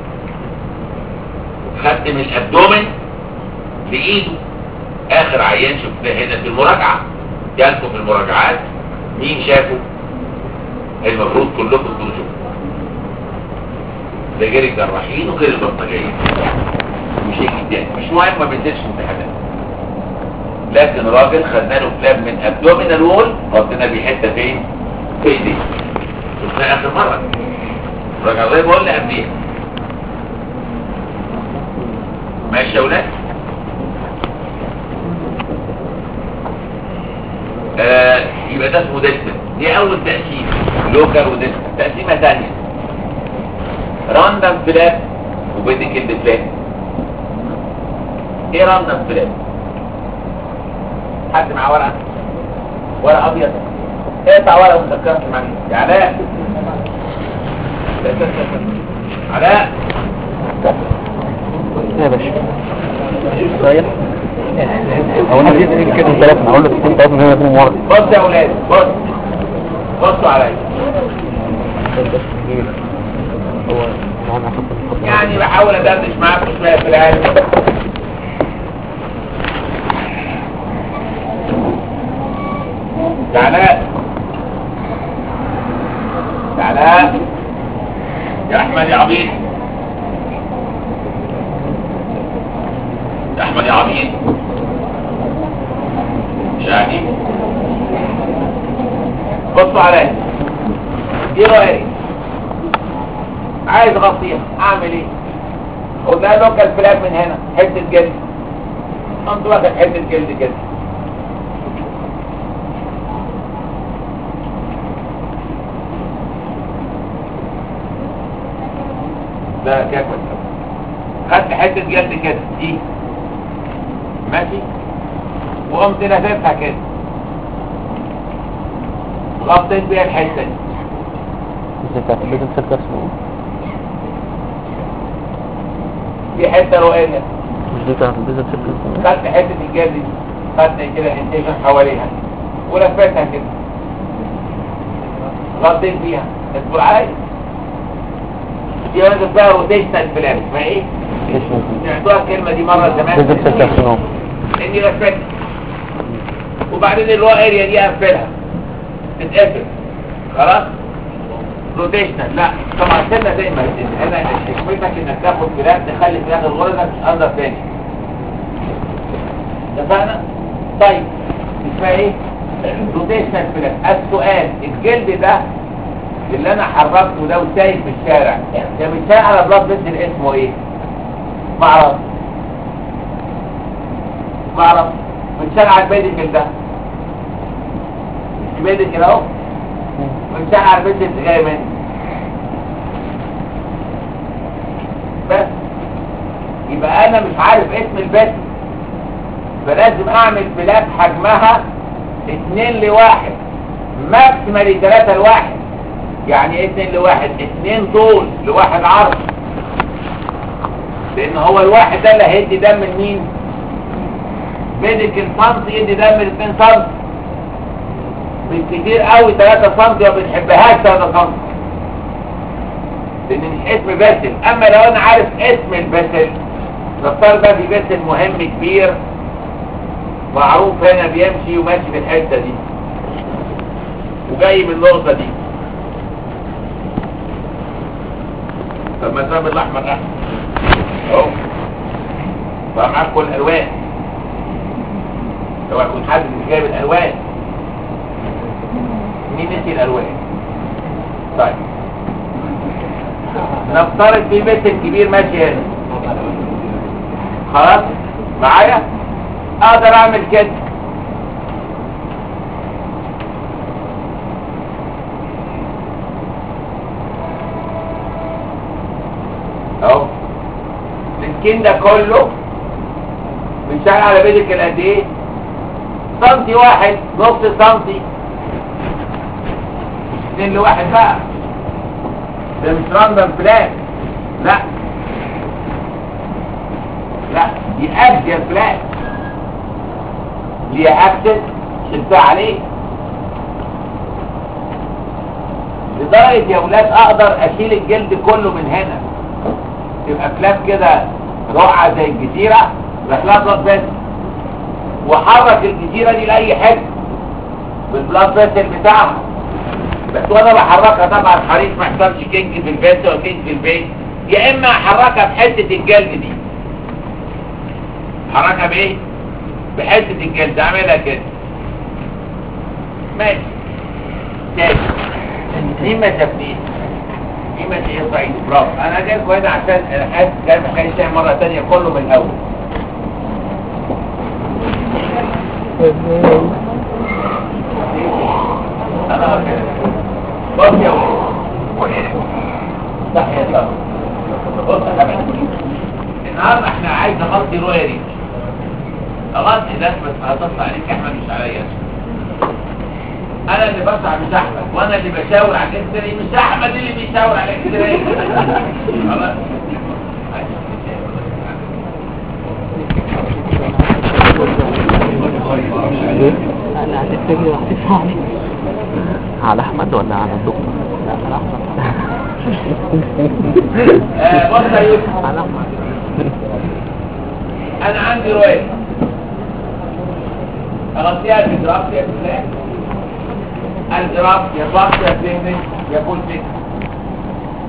خدت من الابدومن لايده اخر عيان شفناه هنا في المراجعه جالكم في المراجعات مين شافه المفروض كلكم تكونوا شفتوا ده غير الجراحين وغير البلطجيين مش هيك تاني مش مهم ما بينزلش امتحانات لكن راجل خدنا له فلاب من ابدومينال وول حطينا بيه حته فين في ايديه شفناه اخر مره راجع زي بقول لي قبليها ماشي يا ولاد آه يبقى ده اسمه ديستن دي اول تقسيم لوكال وديستن تقسيمه ثانيه راندم فلاب وبيديكال فلاب ايه راندم فلاب حد معاه ورقه ورقه ابيض اقطع ورقه وذكرت معايا يا علاء لا، لا، لا، لا. علاء يا باشا رايح هو انا جيت ايه كده ثلاثة هقول لك كنت اصلا هنا يكون ورا بص يا اولاد بص بصوا عليا هو انا هحط يعني بحاول ادردش معاكم شويه في العلم تعالى تعالى يا احمد يا عبيد احمد يا عبيد يعني بصوا عليا دي رأيي عايز اغطيها اعمل ايه قلنا لوكال فلاج من هنا حته جلد قمت واخد حته جلد كده ده كده كويس خدت حته جلد كده دي ماشي وقمت لاففها كده غطيت بيها الحته دي ازاي بتاعت البيزن سيل اسمه دي حته رؤيه مش دي بتاعت البيزن سيل اسمه خدت حته الجلد دي خدت كده انتيشن حواليها ولفتها كده غطيت بيها اصبر عليا دي وانا اسمها روتيشنال فلاج اسمها ايه؟ سمعتوها الكلمه دي مره زمان بيزن سيل كارسينوم اني لفتها وبعدين اللو اريا دي اقفلها تتقفل خلاص روتيشنال لا طبعا سنة زي ما قلت هنا حكمتك انك تاخد فلاج تخلي فلاج الغرزة مش اندر تاني اتفقنا؟ طيب اسمها ايه؟ روتيشنال فلاج السؤال الجلد ده اللي انا حركته ده وسايب في الشارع ده بيتشال على بلاط بنت اسمه ايه؟ معرفش معرفش بيتشال على الميديكال ده الميديكال اهو بيتشال على البنت اللي جايه مني بس يبقى انا مش عارف اسم البنت فلازم اعمل بلاد حجمها اتنين لواحد ماكسيمالي تلاتة لواحد يعني ايه اتنين لواحد اتنين طول لواحد عرض لان هو الواحد ده اللي هيدي دم لمين ميديكال سنتي يدي دم ل 2 سم بالكتير قوي 3 سم ما بنحبهاش 3 سم لان مش اسم باسل اما لو انا عارف اسم الباسل نفترض بقى في باسل مهم كبير معروف هنا بيمشي وماشي في الحته دي وجاي من النقطه دي طب ما الزرب الاحمر احمر اهو بقى معاك كل الالوان لو يكون حد مش جايب الالوان مين نسي الالوان طيب نفترض في بيت كبير ماشي هنا خلاص معايا اقدر اعمل كده اهو السكين ده كله بيشتغل على بيدك قد ايه سنتي واحد نص سنتي اتنين لواحد بقى ده مش راندم بلان لا لا دي اكزيال بلان ليها اكسس شلتها عليه لدرجة يا ولاد اقدر اشيل الجلد كله من هنا تبقى فلاب كده رقعة زي الجزيرة بخلاها بلاد بس وحرك الجزيرة دي لأي حتة بالبلاد بس بتاعها بس وانا بحركها طبعا حريص ما يحصلش كينج في البيت ولا كينج في البيت يا اما احركها بحتة الجلد دي حركها بايه بحتة الجلد اعملها كده ماشي تاني مين ما شافنيش مين ما شايف صعيد برافو انا جاي هنا عشان انا حاسس جاي محتاج تعمل مرة تانية كله من الاول انا كده بص يا ولد صح يا دي بص يا حبيبي النهارده احنا عايز نغطي رؤية دي اغطي ده بس هتصل عليك احمد مش عليا انا اللي بسعى مش احمد وانا اللي بشاور على الاكستري مش احمد اللي بيشاور على الاكستري خلاص انا هتفتكري وهتدفعني على احمد ولا على الدكتور لا على احمد آه، بص يا يوسف على احمد انا عندي رؤية اغطيها بالدرافت يا فلان الدرافت يا ضغط يا فلين يا فول فيك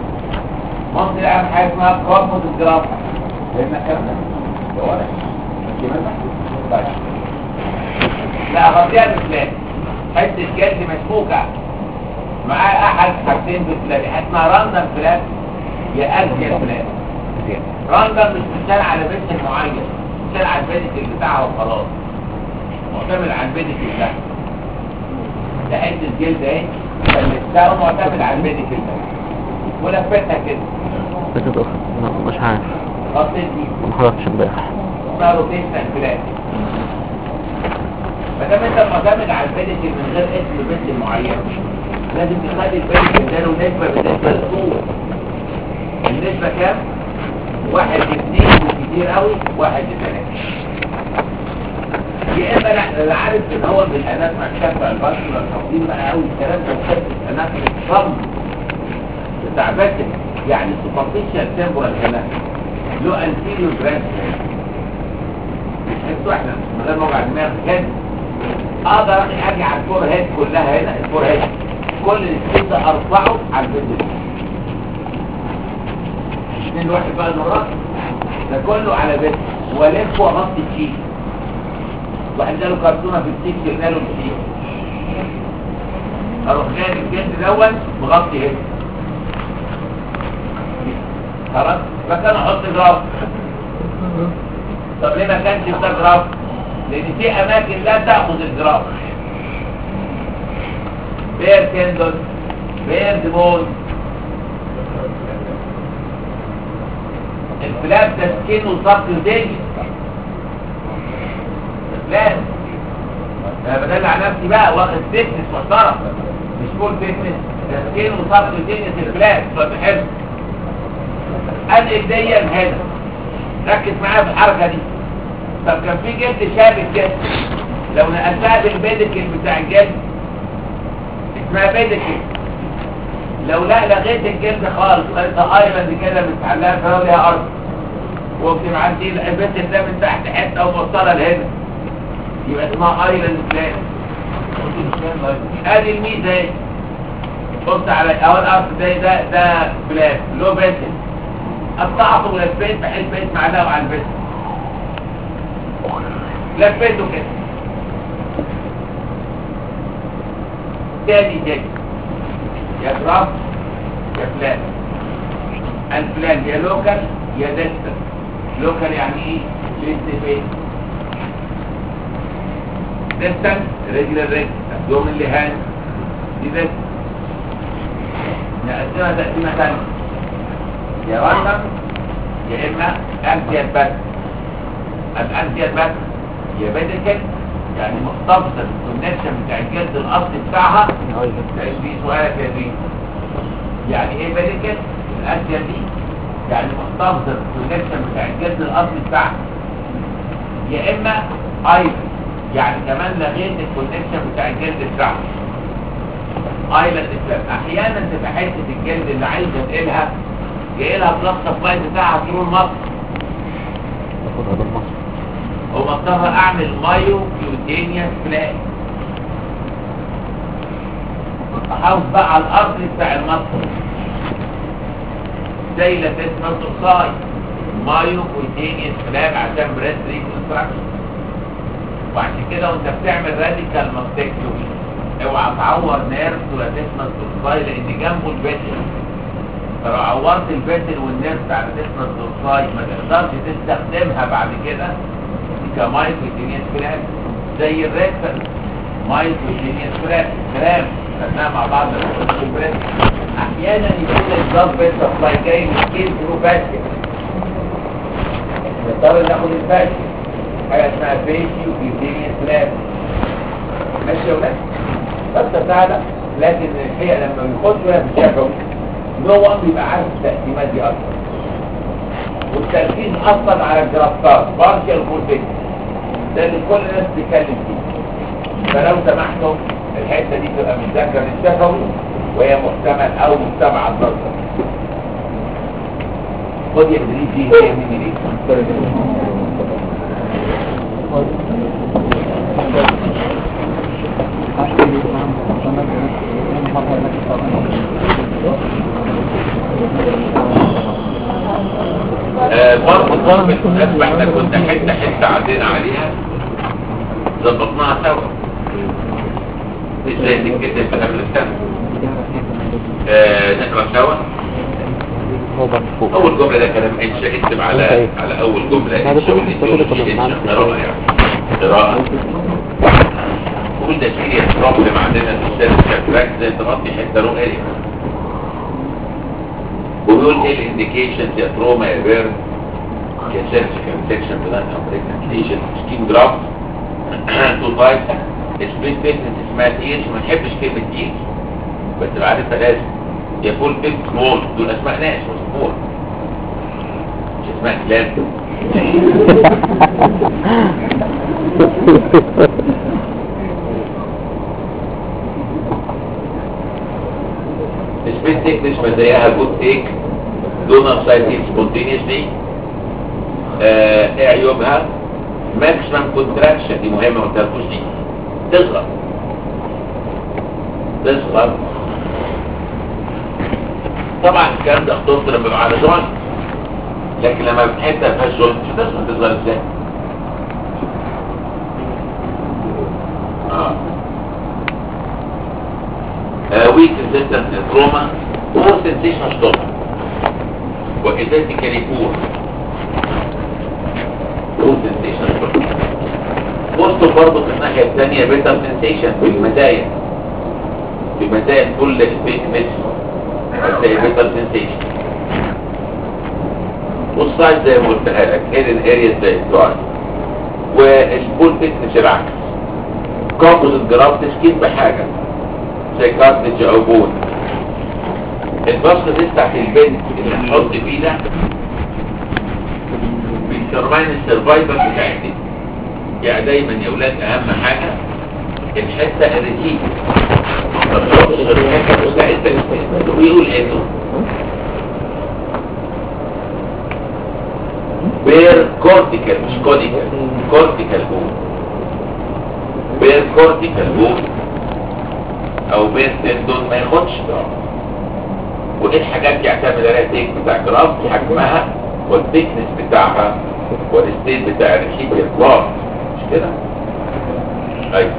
ممكن اعمل حاجه اسمها قوامة الدرافت لان الكلام ده ده ولا طيب لا غطيها بفلان حته جلد مشبوكه معاه احد حاجتين بفلان اسمها راندم فلان يا ارجل فلان راندم مش مثال على بنت معين مثال على البيدك بتاعها وخلاص معتمد على البيدك بتاعها ده حته جلد اهي فلتها ومعتمد على البيدك بتاعها ولفتها كده بس ده مش عارف غطيت دي ما حضرتش امبارح اسمها روتيشنال فلان ما دام انت معتمد على البيدك من غير اسم بنت معين لازم تخلي البيدك ده له نسبه بالنسبه للطول النسبه كام؟ واحد لاثنين وكتير قوي واحد لثلاثه يا اما لا انا عارف ان هو بالانات مع الشفع البصري والتقديم بقى قوي الكلام ده مخصص انات الصم بتاع بس يعني سوبرفيشال تمبورال هنا له انتيريور برانش حسوا احنا من غير ما اوجع دماغ هنا اقدر اجي على الفور هيد كلها هنا الفور هيد كل السكين ده ارفعه على الفيديو اثنين واحد بقى المرات ده كله على بيت والف واغطي الشيك واحد جاله كرتونه في الشيك شلنا له الشيك اروح جايب الجلد الاول مغطي هنا خلاص مكان احط جراف طب ليه ما كانش ده جراف لان في اماكن لا تاخذ الجراف بير تندون بير ديبون الفلاب ده سكين وصف دنيا الفلاب انا بدلع نفسي بقى واخد فيتنس محترم مش فول فيتنس ده سكين وصف دنيا الفلاب فبحب انقل دي هنا ركز معايا في الحركه دي طب كان في جلد شابك كده لو نقلتها بالبيدكل بتاع الجلد اسمها بيدكل لو لا لغيت الجلد خالص وقلت ايلاند كده متعلقه فهو ليها ارض وقت معدي البيدكل ده من تحت حته وموصله لهنا يبقى اسمها ايلاند بلان ادي الميزه اهي بص على اول ارض ده ده ده بلان لو بيدكل قطعته ولفيت بحيث بقيت معلقه على البيت لفيته كده تاني جاي يا جراف يا فلان الفلان يا لوكال يا ديستر لوكال يعني ايه ليست فين ديستر رجل الرجل ابدوم اللهان دي ديستر نقسمها تقسيمه ثانيه يا رنم يا اما انتيات بس الانتيات بس يا بيدكل يعني مختصر الكونكشن بتاع الجلد الاصلي بتاعها لان دي سؤالك يا دي يعني ايه بيدكل الانتيات دي يعني مختصر الكونكشن بتاع الجلد الاصلي بتاعها يا اما ايضا يعني كمان لغيت الكونكشن بتاع الجلد بتاعها ايلاند احيانا تبقى حته الجلد اللي عايز انقلها جاي لها بلس سبلاي بتاعها تروح مصر باخدها بالمصر ومضطر اعمل مايو كيوتينيا فلاك احافظ بقى على الارض بتاع المصر زي لاتسما سوساي مايو كيوتينيا فلاك عشان بريس ريكونستراكشن وعشان كده وانت بتعمل راديكال ماستكتومي اوعى تعور نيرف لاتسما سوساي لان جنبه البشر فلو عورت البتل والنيرف بتاع الجسم الدورساي ما تقدرش تستخدمها بعد كده كمايكروجينيس كلام زي الريكتر مايكروجينيس كلام كلام خدناها مع بعض في البريس احيانا يكون الضغط بيت سبلاي جاي من كيس ثرو باسكت نضطر ناخد الباسكت حاجه اسمها بيشي وكيوتينيس كلام ماشي يا ولاد بس تعالى لكن الحقيقه لما بيخشوا هنا في الشفوي نو وان بيبقى عارف التقسيمات دي اصلا والتركيز اصلا على الجرافتات بارشال فول ده اللي كل الناس بتتكلم فيه فلو سمحتم الحته دي تبقى متذكره للشفوي وهي محتمل او مجتمع النظر خد يا ادريس دي هي من دي آه، برضه بالمناسبة احنا كنا حتة حتة عدينا عليها ظبطناها سوا ازاي تتكتب في قبل السنة آه نقرا سوا هو بقى فوق اول جملة ده كلام انشا اكتب على على اول جملة هذا انشا كله والانشا كله كنا بنعمل انشا قراءة يعني قراءة قول ده سيريس بروبلم عندنا في السيرس كاتراك زي تغطي حتة رو اريا وبيقول ايه الانديكيشنز يا تروما يا بيرن يا سيرجيكال سيكشن بلان او بريكنتيشن سكين جراف تو تايب سبليت بيتنس اسمها تيج ما نحبش كلمة تيج بس تبقى عارفها لازم يا فول بيت سمول دول اسماء ناس مش سمول مش اسماء كلاب سبليت تكنس مزاياها جود تيك دونر سايتين سبونتينيسلي ايه عيوبها ماكسيمم كونتراكشن دي مهمه ما تعرفوش دي تصغر تصغر طبعا الكلام ده اخترت لما بيبقى على جوان لكن لما بتحب فيها شغل مش هتصغر تصغر ازاي اه ويك ريزيستنس تروما اور سنسيشن ستوب وكذلك بور اور سنسيشن ستوب بصوا برضه في الناحية الثانية بيتر سنسيشن في المزايا في مزايا كل الفيتنس هتلاقي بيتر سنسيشن والسايد زي ما قلتها لك هيدن اريا زي الدعاء والفول فيتنس العكس كومبوزيت جرافت سكين بحاجة زي كارتج او بون البصر دي بتاعت البنت اللي هنحط فيه ده بيترمين السرفايفر بتاعتي يعني دايما يا ولاد اهم حاجة الحتة الرجيل ما تحطش الحتة مستعدة ويقول انه بير كورتيكال مش كونيكال كورتيكال بون بير كورتيكال بون او بير تندون ما ياخدش جرام وايه الحاجات يعتمد عليها تيك بتاع جرام حجمها والتكنس بتاعها والستيت بتاع الريشيت الكلاس مش كده ايوه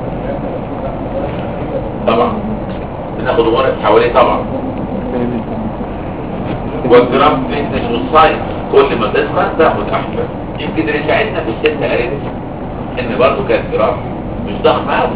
طبعا بناخد غرز حواليه طبعا والجرام فيتنس والساينس كل ما تسمع تاخد احسن يمكن اللي ساعدنا في الست قالت ان برضه كانت جرام مش ضخمه قوي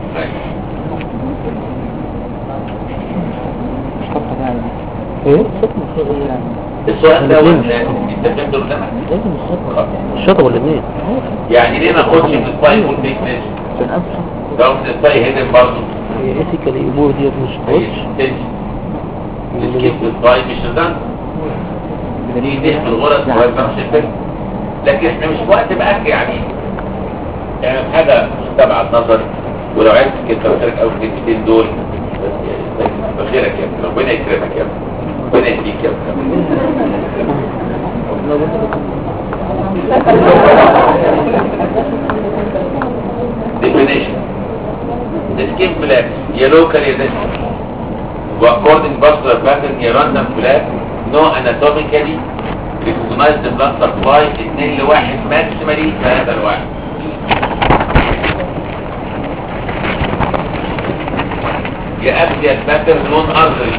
ايه السؤال ده ولا انت بتقدر قدامك الشطب والاثنين يعني ليه ما اخدش من الطاي والفيتنس عشان افهم لو من الطاي هيدن برضه هي ايثيكال الامور ديت مش خش السكيب الطاي مش ريدان دي دي في الغرز ما يفهمش الفكره لكن احنا مش وقت بقى يعني يعني حاجه مستبعد نظر ولو عرفت كده قلت لك اول كلمتين دول بخيرك يا ابني ربنا يكرمك يا ابني ربنا يهديك يا ابني definition the skin flaps ya locally resistant according vascular pattern ya random flap no anatomically recognize the blood supply 2 لواحد maximally 3 لواحد يا ابدي pattern non artery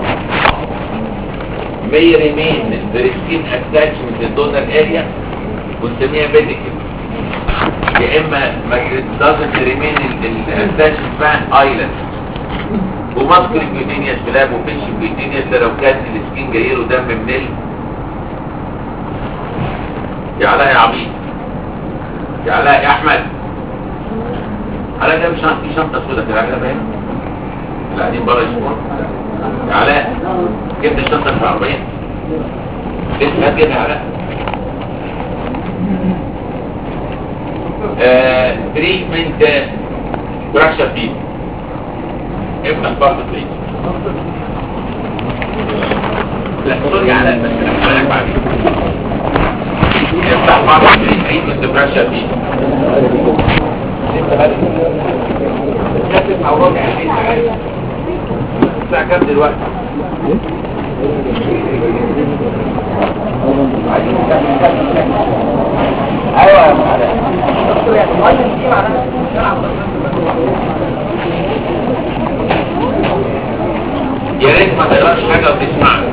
may remain the skin attachment to donor area ونسميها pedicle يا اما ما doesn't remain الاتاشمنت بان ايلاند وماسكل كيوتينيوس بلاب وفيش كيوتينيوس ده لو كان السكين جاي له دم من ال يا علاء يا عبيد يا علاء يا احمد علاء ده مش في شنطه سوداء كده علاء باين اللي قاعدين بره يشوفون يا علاء جبت الشنطه في العربيه لسه هتجيبها يا علاء تريتمنت فراكشر فيه افتح برضه بليز لا سوري على بس انا لك بعدين افتح برضه بليز تريتمنت فراكشر فيه كاتب او ربع الساعة كام دلوقتي؟ ايوه يا معلم يا ريت ما تقراش حاجه وتسمعني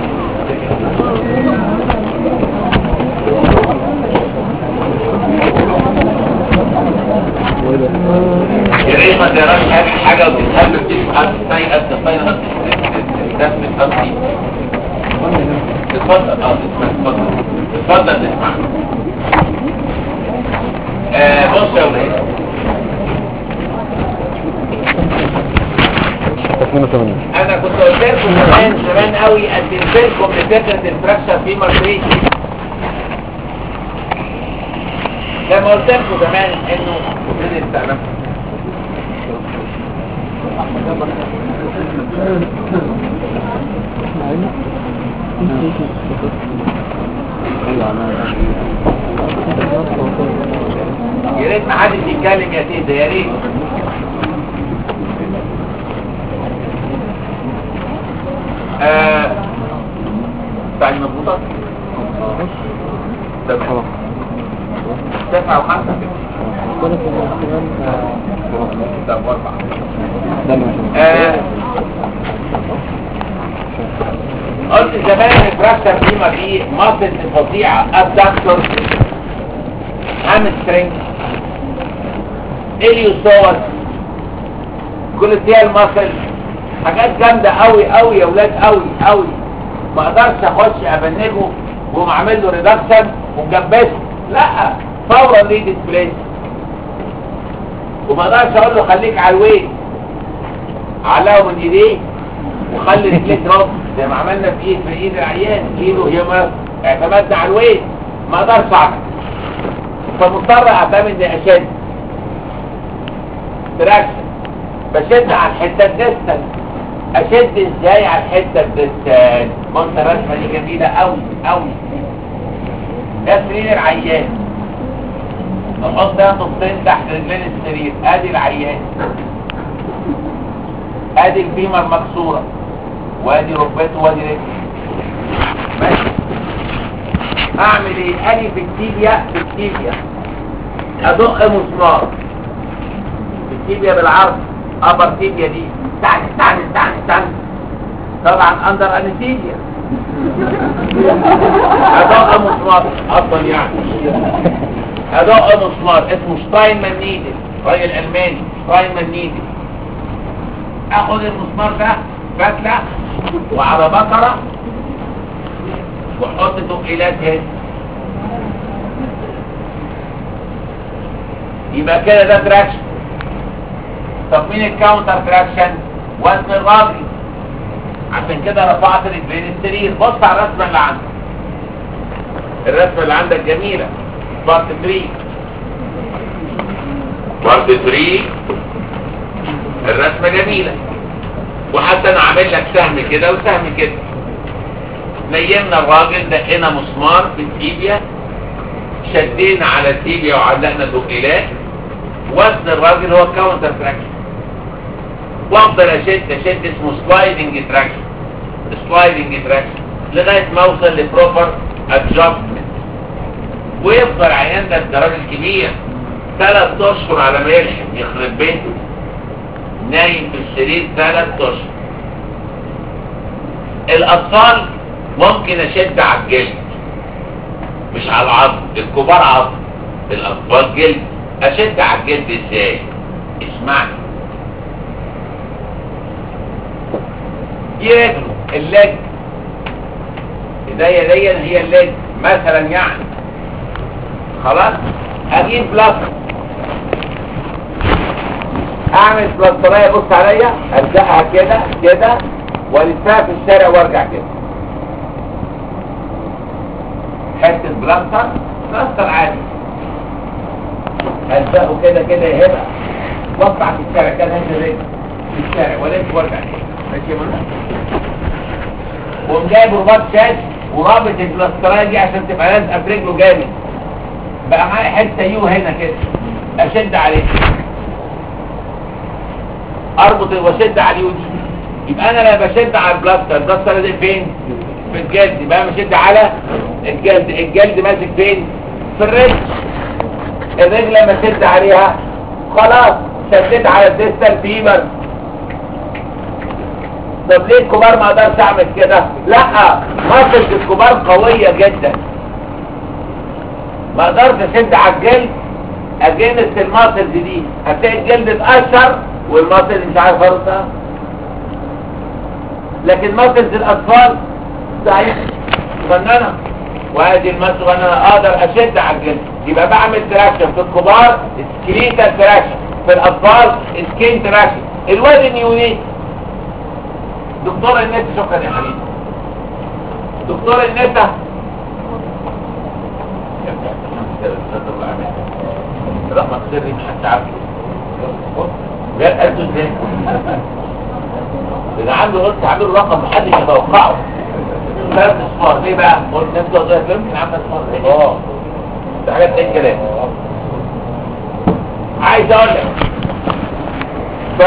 يا ريت ما تقراش حاجه حاجه وتتهبل تسمع تستيقظ تستيقظ تستثبت قصدي اتفضل اه تسمع اتفضل اتفضل تسمع آه بص يا ولاد 82 انا كنت قلت لكم زمان زمان قوي قدمت لكم لفكره الفراكشر في مرتين لما قلت لكم زمان انه من السنه يا ريت ما حدش يتكلم يا سيدي يا ريت آه بعد مضبوطة تمام تسعة وخمسة طب واربعة آه قلت زمان الفراكشر دي ما في ماسل فظيعة ابدكتور هامسترينج اليوسوس كوليتيال ماسل حاجات جامدة قوي قوي يا ولاد قوي قوي ما اقدرش اخش ابنجه واقوم اعمل له ريدكشن ومجبسه لا فورا ليه ديسبليس وما اقدرش اقول له خليك على الويت علقه من ايديه وخلي رجليه دروب زي ما عملنا في ايد في ايد العيان ايده هي ما اعتمدنا على الويت ما اقدرش اعمل فمضطر اعتمد اني اشد تراكشن بشد على الحته الديستال اشد ازاي على الحته الديستال ما انت الرسمه دي جميله قوي قوي ده سرير العيان نحط ده نصين تحت رجلين السرير ادي العيان ادي الفيمر مكسوره وادي ركبته وادي رجله ماشي اعمل ايه ادي في التيبيا في التيبيا ادق مسمار التيبيا بالعرض ابر تيبيا دي تعني تعني تعني تعني طبعا اندر انستيزيا ادق مسمار اصلا يعني ادق مسمار اسمه شتاينمان نيدل راجل الماني شتاينمان نيدل اخد المسمار ده فتله وعلى بقره واحط تقيلات هنا يبقى كده ده تراكشن طب مين الكاونتر تراكشن وزن الراجل عشان كده رفعت رجلين السرير بص على الرسمه اللي عندك الرسمه اللي عندك جميله بارت 3 بارت 3 الرسمه جميله وحتى انا عامل لك سهم كده وسهم كده نيمنا الراجل دقينا مسمار في التيبيا شدينا على التيبيا وعلقنا دقيلات وزن الراجل هو كاونتر تراكشن وافضل اشد اشد اسمه سلايدنج تراكشن سلايدنج تراكشن لغايه ما اوصل لبروبر ادجستمنت ويفضل عيان ده ده راجل كبير ثلاث اشهر على ما يلحق يخرب بيته نايم في السرير ثلاث اشهر الاطفال ممكن اشد على الجلد مش على العظم الكبار عظم الاطفال جلد اشد على الجلد ازاي اسمعني دي رجله اللج ايديا دي هي اللج مثلا يعني خلاص اجيب بلاستر اعمل بلاسترايه بص عليا الزقها كده كده والفها في الشارع وارجع كده حته بلاستر بلاستر عادي الزقه كده كده هنا واطلع في الشارع كده هنزل رجلي في الشارع والف وارجع كده ماشي يا منى وقوم جايب رباط شاش ورابط البلاسترايه دي عشان تبقى لازقه في رجله جامد بقى معايا حته يو هنا كده اشد عليه اربط واشد على اليو دي يبقى انا لما بشد على البلاستر البلاستر ده فين في الجلد يبقى انا بشد على الجلد الجلد ماسك فين في الرجل الرجل لما تشد عليها خلاص شديت على الديستال فيبر طب ليه الكبار ما اقدرش اعمل كده لا ماسك الكبار قوية جدا ما اقدرش اشد على الجلد اجنس الماسلز دي هتلاقي الجلد اتقشر والماسل مش عارف ارصها لكن ماسلز الاطفال ضعيف صغننه وادي الماسل صغننه اقدر اشد على الجلد يبقى بعمل تراكشن في الكبار سكريتال تراكشن في الاطفال سكين تراكشن الوزن يونيك دكتور النسا شكرا يا حبيبي دكتور النسا رقم سري مش حتى عارفه بجد قلته ازاي ده عنده قلت عامله رقم محدش يتوقعه ثلاث اصفار ليه بقى قلت نفسه صغير يمكن عامل اصفار اه ده حاجات ايه كلام عايز اقول لك ف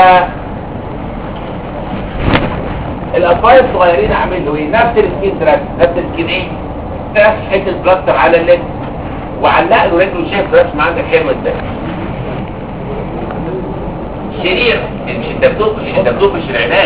الاطفال الصغيرين اعمل له ايه نفس السكين تراك نفس السكين ايه تراك حته بلاستر على الليل وعلق له رجله شايف رسم عندك حلوه ازاي شرير مش انت بتطفش انت بتطفش العلاج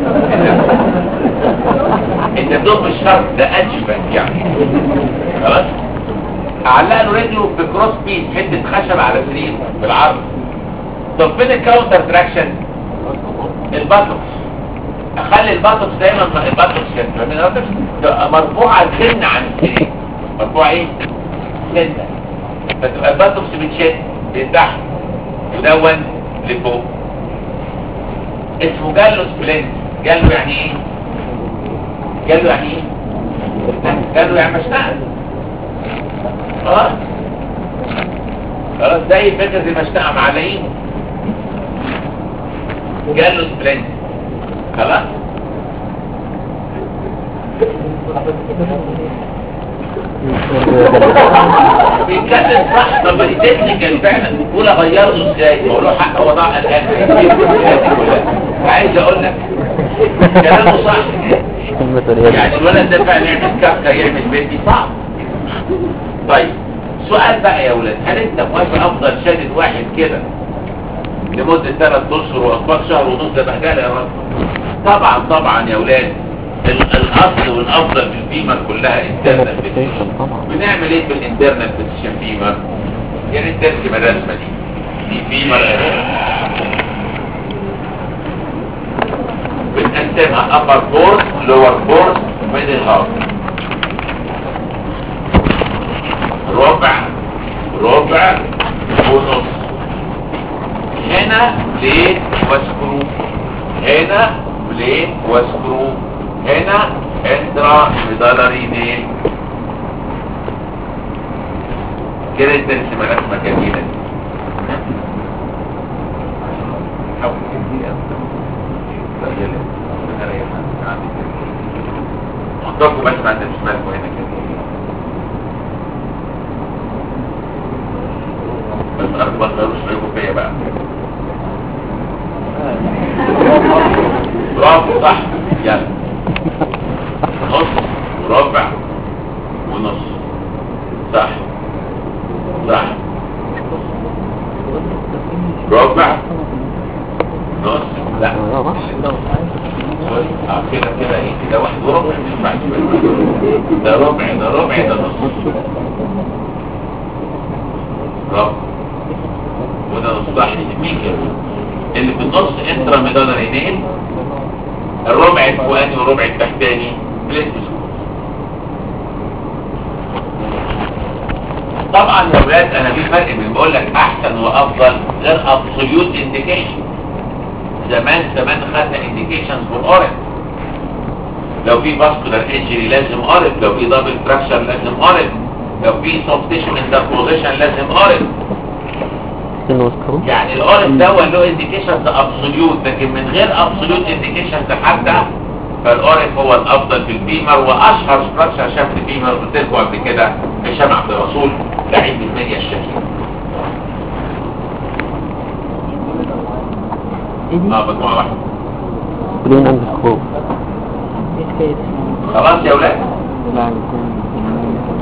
انت بتطفش شرط ده اشبه يعني خلاص اعلق له رجله بكروس بيس حته خشب على سرير بالعرض طب فين الكاونتر تراكشن الباتوكس اخلي الباتوكس دايما الباتوكس فاهمين الباتوكس تبقى مرفوعه سن عن السرير مرفوعه ايه سنه فتبقى الباتوكس بتشد من تحت ودون لفوق اسمه جالو سبلنت جالو يعني ايه جالو يعني ايه جالو يعني مشنقه خلاص خلاص زي فكرة المشنقة معلقين جالو سبلنت خلاص بيتكلم صح طب ما دي تكنيكال فعلا بيقول اغير له ازاي بقول له حق هو ضاع الان عايز اقول لك كلامه صح يعني الولد ده فعلا يعمل كفكه يعمل بيتي صعب طيب سؤال بقى يا ولاد هل انت موافق افضل شادد واحد كده لمدة ثلاث اشهر واطباق شهر ونص ده بهدله يا رب طبعا طبعا يا ولاد ال- الاصل والافضل في الفيمر كلها انترنال بيتيشن بنعمل ايه في الانترنال بيتيشن فيمر يعني ترسم الرسمه دي دي فيمر اهي بنقسمها upper force lower force middle half ربع ربع ونص هنا بليد وسكرو هنا بليد وسكرو هنا انترا ميدالري نيل كده ترسم رسمه جميله دي. حاول تدي حطكم بس عند شمالكم هنا كده بس أرض بس غيروا شريكوا فيا بقى برافو صح يلا نص وربع ونص صح صح ربع نص لا اه كده كده ايه كده واحد وربع مش ينفع شوية. ده ربع ده ربع ده نص ربع وده نص صح مين كده اللي في النص انترا ميدالري نيل الربع الفوقاني والربع التحتاني بليتوس طبعا يا ولاد انا في فرق بين بقول لك احسن وافضل غير ابسوليوت انديكيشن زمان زمان خدنا انديكيشنز بالاورنج لو في فاسكولار انجري لازم اورنج لو في دبل فراكشر لازم اورنج لو في سوفت تيشو انتربوزيشن لازم اورنج يعني الاورنج ده له انديكيشنز ابسوليوت لكن من غير ابسوليوت انديكيشنز حتى فالاورنج هو الافضل في البيمر واشهر ستراكشر شاف البيمر قلت لكم قبل كده هشام عبد الرسول لعيب المنيا الشهير اه مجموعه واحده بدون اندسكوب خلاص يا ولاد لا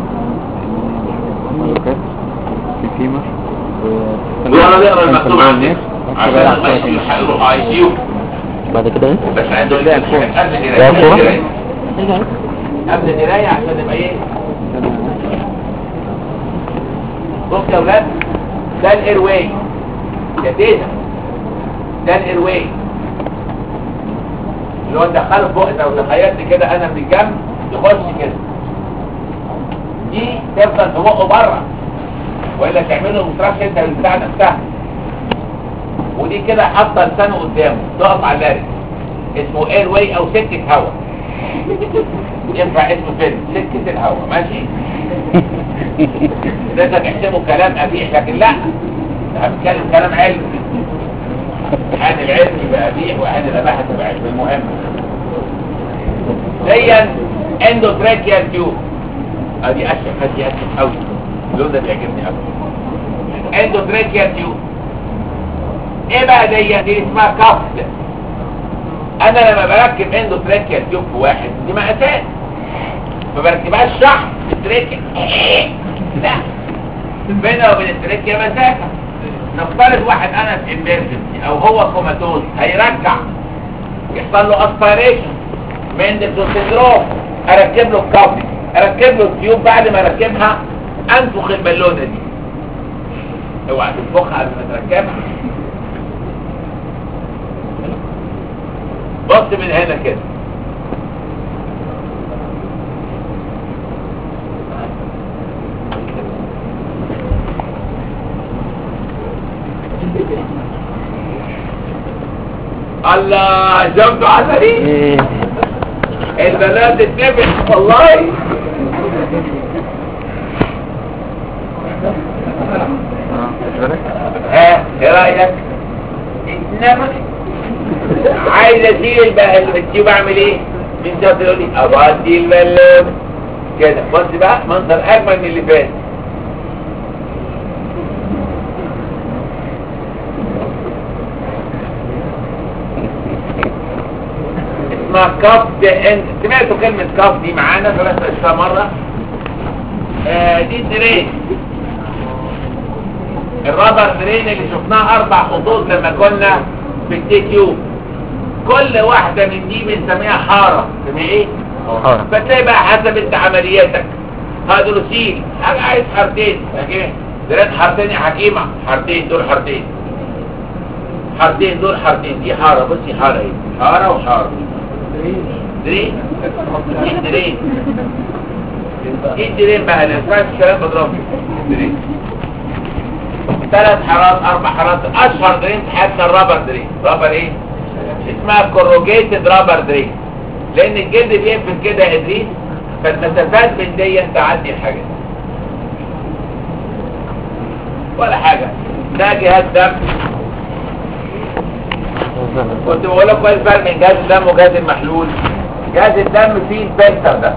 فيما وانا نقرا المكتوب عندك عشان لما يشيلوا هيروحوا اي سي يو بعد كده ايه بس عنده قبل القرايه لا، قبل صورة. القرايه قبل القرايه عشان نبقى ايه بص يا اولاد ده الاير واي يا تيتا ده الاير واي اللي هو ندخله في بقنا لو تخيلت كده انا من الجنب يخش كده دي تفضل في بقه بره والا تعمله متركش انت بالبتاع نفسها ودي كده حاطه لسانه قدامه تقف على اللارج اسمه اير واي او سكه هواء ينفع اسمه فيلم سكه الهواء ماشي ده تحسبه كلام قبيح لكن لا ده بنتكلم كلام علمي عن العلم يبقى قبيح وعن الاباحه تبقى علم المهم زيا اندوتراكيال تيوب ادي اشهر ادي اشهر قوي اللون ده بيعجبني قوي اندوتراكيال تيوب ايه بقى دي دي اسمها كفت انا لما بركب اندوتراكيال تيوب في واحد دي مقاسات ما بركبهاش شحن في التريكيا لا بينها وبين التريكيا مسافه نفترض واحد انا في امبيرجنسي او هو كوماتوز هيرجع يحصل له اسبيريشن مندلسون سندروم اركب له الكافي اركب له التيوب بعد ما اركبها انفخ البالونه دي اوعى تنفخها قبل ما تركبها بص من هنا كده الله جنب عسلي ايه البنات تتنفخ والله ها ايه رايك انما عايز اشيل الب- التيوب اعمل ايه مين شاطر يقول لي اودي البالون كده بص بقى منظر اجمل من اللي فات اسمها كاف انت سمعتوا كلمة كاف دي معانا ثلاث اشهر مرة آه دي درين الرابر درين اللي شفناه اربع خطوط لما كنا في التي تيوب كل واحدة من دي بنسميها حارة اسمها ايه؟ حارة. فتلاقي بقى حسب انت عملياتك هيدروسيل حاجة عايز حارتين فاكر درين حارتين يا حكيمة حارتين دول حارتين حارتين دول حارتين دي حارة بصي حارة ايه حارة وحارة درين دي درين دي درين بقى اللي سمعت الكلام بضربه درين ثلاث حارات اربع حارات اشهر درين في حياتنا الرابر درين رابر ايه اسمها كوروجيتد رابر درين لان الجلد بيقفل كده يا ادريس فالمسافات بين دي تعدي الحاجات ولا حاجة ده جهاز دم كنت بقول لك كويس بقى من جهاز الدم وجهاز المحلول جهاز الدم فيه الفلتر ده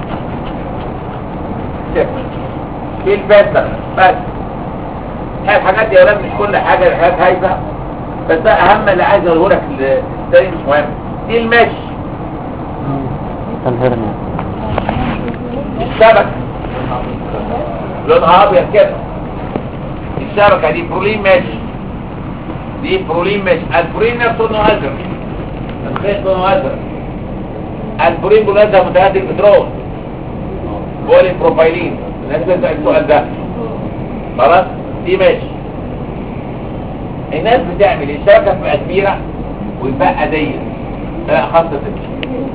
شوف. فيه الفلتر بس هي الحاجات دي يا ولاد مش كل حاجة الحاجات هايفة بس ده اهم اللي عايز اقوله لك التاني مش مهم دي المشي الهرنيا الشبكة لونها ابيض كده الشبكة دي برولين ماشي دي برولين ماشي البرولين نفسه لونه ازرق الخيط لونه ازرق البرولين بالازرق متهدد البترول بولي بروفايلين الناس بتسأل السؤال ده خلاص دي ماشي الناس بتعمل إيه؟ الشبكة بتبقى كبيرة ويبقى ضيق لا خاصة تمشي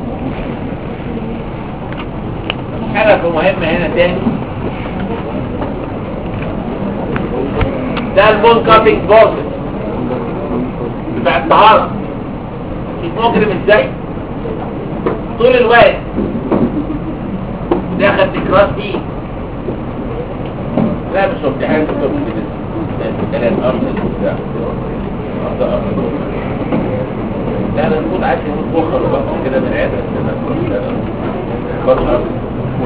حاجة مهمة هنا تاني ده البون كابينج بورسل بتاع الطهارة شوف مجرم ازاي طول الوقت داخل تكراس فيه لا مش شفت حاجة تكتب في ثلاث أرض وبتاع ده أرض لا انا نقول عايز نقول بخر بقى كده من عيادة برضه أرض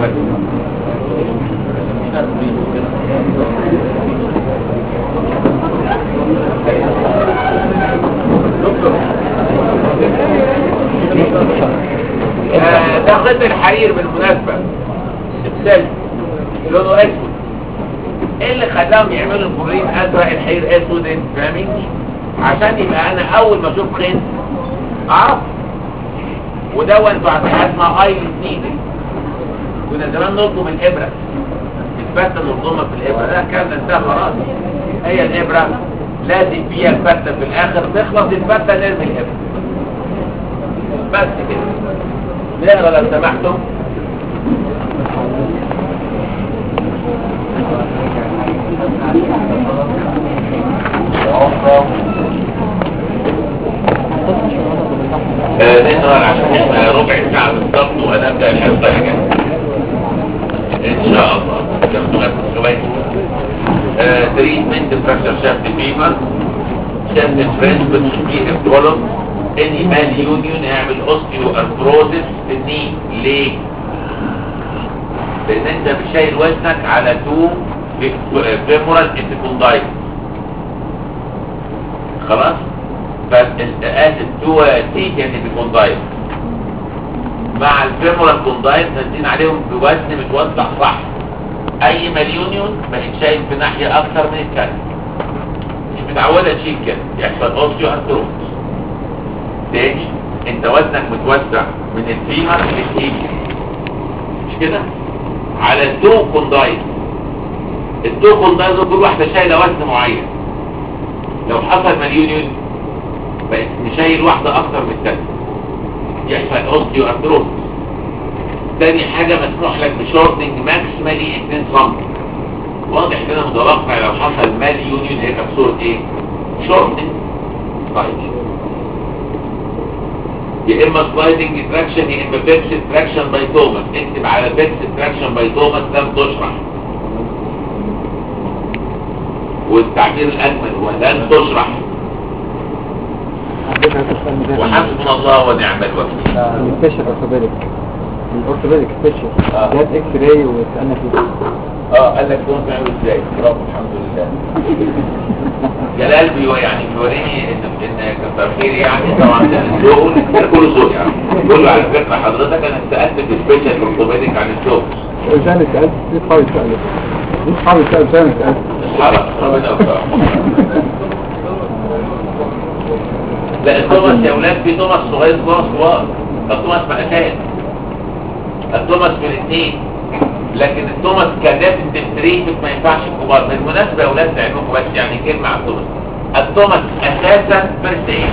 آه، ده خط الحرير بالمناسبة السلم لونه اسود ايه اللي خلاهم يعملوا الكلورين ازرق الحير اسود انت فاهمين عشان يبقى انا اول ما اشوف خيط اعرف وده انتوا عارفين حاجه اسمها اي نيدل كنا زمان نطلب الابره الفتة نرضمها في الابره ده كان انتهى خلاص هي الابره لازم فيها الفتة في الاخر تخلص الفتة نرمي الابره بس كده نقرا لو سمحتم آه، نقرا عشان احنا ربع ساعة بالظبط وهنبدأ الحصة يا جماعة ان شاء الله تاخدوا نفس شوية تريتمنت فراكشر شافت فيفر شافت فريش بتشوفيه الكولوم اني مال يونيون يعمل اوستيو ارثروزس في الني ليه؟ لان انت مش شايل وزنك على تو فيمورال انتكوندايت خلاص؟ فاسف تو تيك انتكوندايت مع الفيمورال كوندايت نازلين عليهم بوزن متوزع صح اي مليونيون بقيت شايل في ناحية اكتر من الثانية مش متعودة تشيل كده يحصل اوستيو ارثروزس تاني انت وزنك متوزع من الفيمر للتيبيا مش كده على الدو كوندايت الدو كوندايت دول كل واحدة شايلة وزن معين لو حصل مليونيون بقت مشايل واحدة اكتر من الثانية يحصل اوستيو ارثروزس تاني حاجة مسموح لك بشورتنج ماكسيمالي 2 سم واضح كده متوقع لو حصل مال يونيون هيبقى بصورة ايه شورتنج طيب يا اما سلايدنج تراكشن يا اما بيكس تراكشن باي توماس اكتب على بيكس تراكشن باي توماس لم تشرح والتعبير الاجمل هو لن تشرح وحسبنا الله ونعم الوكيل الفيشر اورثوبيدك الاورثوبيدك فيشر آه. جات اكس راي وسالنا فيه اه قال لك دول بيعملوا ازاي برافو الحمد لله جلال بيو يعني بيوريني ان ان كتر خير يعني طبعا ده الذوق ده كله ذوق يعني كله على فكره حضرتك انا سالت في السبيشال اورثوبيدك عن الذوق مش انا سالت في اصحابي سالوا في اصحابي سالوا مش انا سالت اصحابك ربنا يوفقك لا التوماس يا اولاد في توماس صغير توماس كبار التوماس مقاسات التوماس في الاثنين لكن التوماس كديفنتيف تريتمنت ما ينفعش الكبار بالمناسبه يا اولاد لعلمكم بس يعني كلمه على التوماس التوماس اساسا فيرست ايج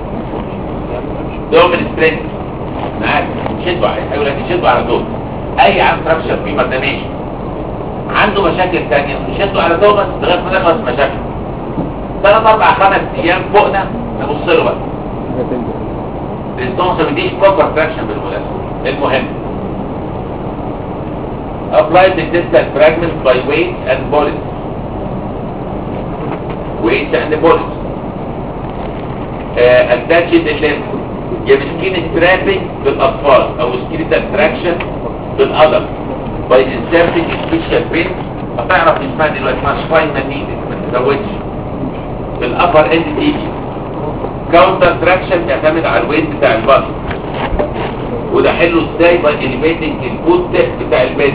دوم السبرنت معاك شدوا على يقول لك شدوا على دول اي عام فراكشر في مردميش عنده مشاكل ثانيه شدوا على توماس لغايه ما نخلص مشاكل ثلاث اربع خمس ايام فوقنا نبص له بقى التوماس ما بيديش بروبر تراكشن بالمناسبه المهم apply the distal fragments by weight and bullets weight and bullets uh, attach the limb يا بسكين سترابنج بالاطفال او سكيلتال تراكشن بالادلت by inserting special pins هتعرف اسمها دلوقتي اسمها spinal needle ما تزودش بالابر اند تيبي كاونتر تراكشن بيعتمد على الويت بتاع البطن وده حلو ازاي باي اليميتنج الفوت بتاع البيت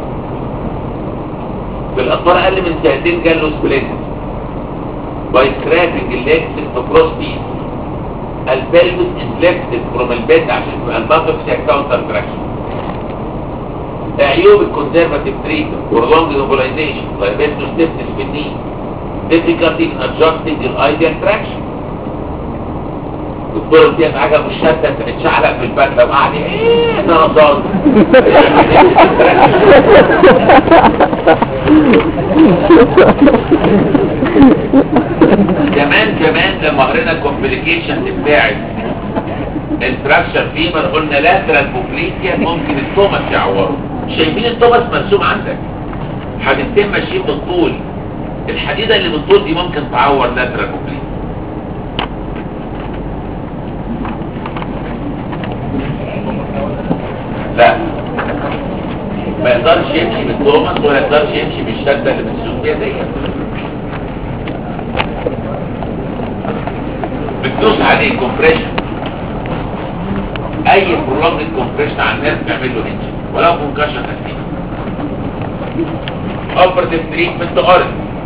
بالاطفال اقل من سنتين جاله سبليت باي سكرابنج الليجز بكروس بيس البلبس انفلكتد فروم البيت عشان تبقى البطن فيها كاونتر تراكشن عيوب الكونسرفاتيف تريتمنت prolonged immobilization liability stiffness في الني difficulty in adjusting the ideal traction الدكتور دي حاجه مشتت اتشعلق في البدله وقعد ايه ده رصاص كمان كمان لما قرينا الكومبليكيشن بتاعت الفراكشر فيبر قلنا لاترال بوبليكيا ممكن التوماس يعوره شايفين التوماس مرسوم عندك حديدتين ماشيين بالطول الحديده اللي بالطول دي ممكن تعور لاترال بوبليكيا لا ما يقدرش يمشي بالتوماس ولا يقدرش يمشي بالشده اللي بتسوق بيها ديت بتدوس عليه كومبريشن اي برولونج كومبريشن على الناس بيعمل له انجن ولو كونكشن اكتيف اوبرتيف تريتمنت اورنج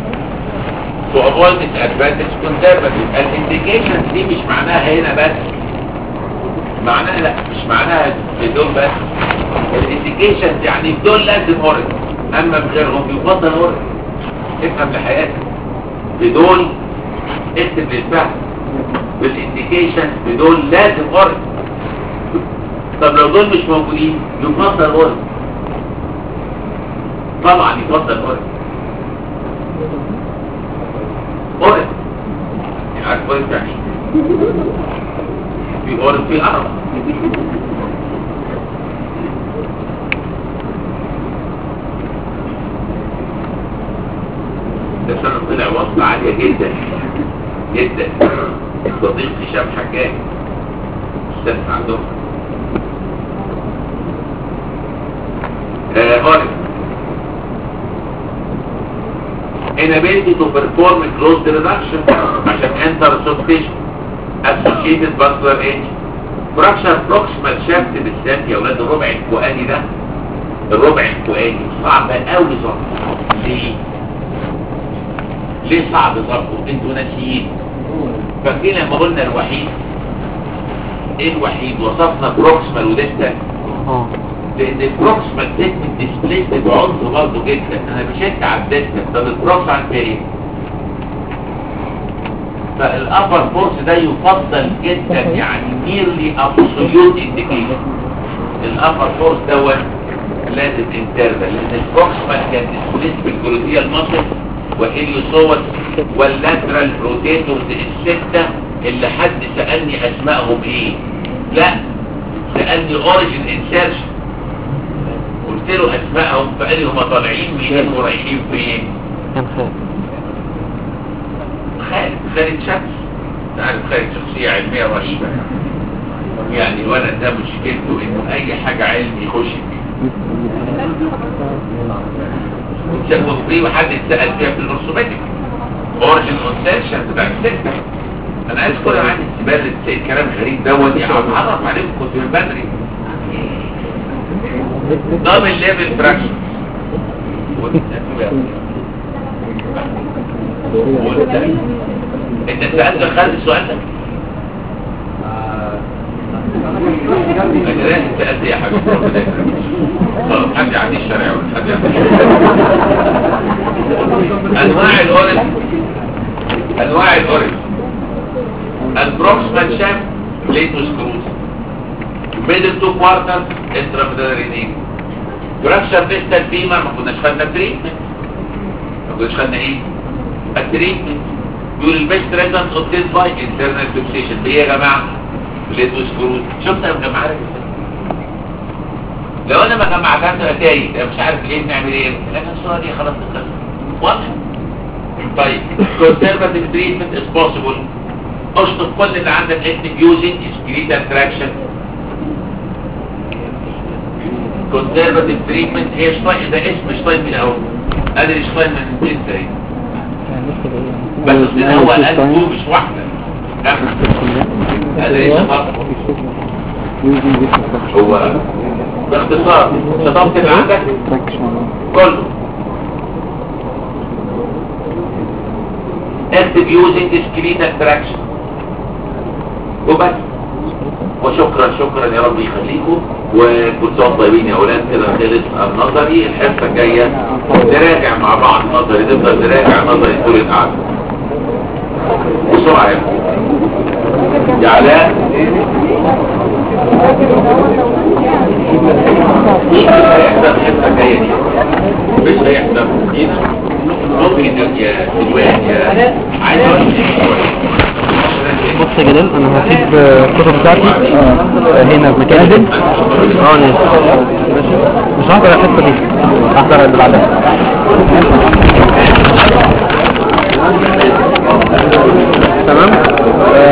to avoid disadvantage conservative الانديكيشنز دي مش معناها هنا بس معناها لا مش معناها في دول بس الانديكيشنز يعني في دول لازم اورد اما في غيرهم يفضل اورد افهم لحياتك في دول اكتب للفهم بالانديكيشنز في دول لازم اورد طب لو دول مش موجودين يفضل اورد طبعا يفضل اورد اورد يعني عارف اورد يعني إيه؟ في اورد في عرب ده سنة طلع وصفة عالية جدا جدا صديق هشام حكاية استاذ عندهم آه غالب inability to perform closed reduction عشان enter substation associated vascular age fracture proximal shaft بالذات يا ولاد الربع الفوقاني ده الربع الفوقاني صعب قوي ظبطه ليه؟ ليه صعب ظبطه؟ انتوا ناسيين فاكرين لما قلنا الوحيد ايه الوحيد وصفنا بروكسمال وديستال اه لان البروكسمال سيجمنت ديسبليسد بعنف برضه جدا انا مشيت على الديستال طب البروكسمال فيها ايه؟ فالابر فورس ده يفضل جدا يعني نيرلي ابسوليوت انديكيشن الابر فورس دوت لازم انترفال لان البروكسمال كان ديسبليس بالجلوتيال ماسل والهيليوسوس واللاترال روتيتورز الستة اللي حد سألني اسمائهم ايه لا سألني اوريجن انسيرشن قلت له اسمائهم فقال لي هم طالعين منين ورايحين فين كان خالد خالد خالد شمس تعرف خالد شخصية علمية رهيبة يعني الولد ده مشكلته انه اي حاجة علم يخش فيها والفري وحد اتسأل فيها في الرسوماتيك اوريجن اونسيشن بتاع الستة انا عايز كل عندي استبال اللي تسأل كلام غريب دوت يعني اتعرف عليكم كنت من بدري دبل ليفل فراكشن انت سألت خالد السؤال ده انا لازم سألت يا حبيبي ربنا يكرمك. خلاص حد يعدي الشارع ولا حد يعدي انواع الاوريج انواع الاوريج البروكسمان شاف ليتو سكروز ميدل تو كوارتر انتراميدالري نيم فراكشر ديستال فيما ما كناش خدنا تريتمنت ما كناش خدنا ايه التريتمنت يقول البيست ريزنس اوبتيد باي انترنال فيكسيشن ايه يا جماعه ليتو سكروز شفت انا مجمعها لو انا ما جمعتهاش انا تايه أنا مش عارف ليه بنعمل ايه لكن الصوره دي خلاص تخلص واضح طيب conservative treatment is possible اشطب كل اللي عندك active using skeletal traction conservative treatment هي شطاين ده اسم شطاين من الاول ادري شطاين من الاثنين ازاي بس الشطاين هو قلبه مش واحده ادري شطاين هو باختصار شطبت اللي عندك كله active using skeletal traction وبس وشكرا شكرا يا رب يخليكم وكل سنه وانتم طيبين يا اولاد كده خلص النظري الحصه الجايه نراجع مع بعض نظري نفضل نراجع نظري طول القعده بسرعه يا أخي. يا علاء مش هيحصل الحصه الجايه دي مش هيحصل ممكن يا سلوان يا عايز اقول لك بص يا جلال انا هسيب الكتب بتاعتي آه، هنا في مكان اه نازل مش هحضر الحصه دي هحضر اللي بعدها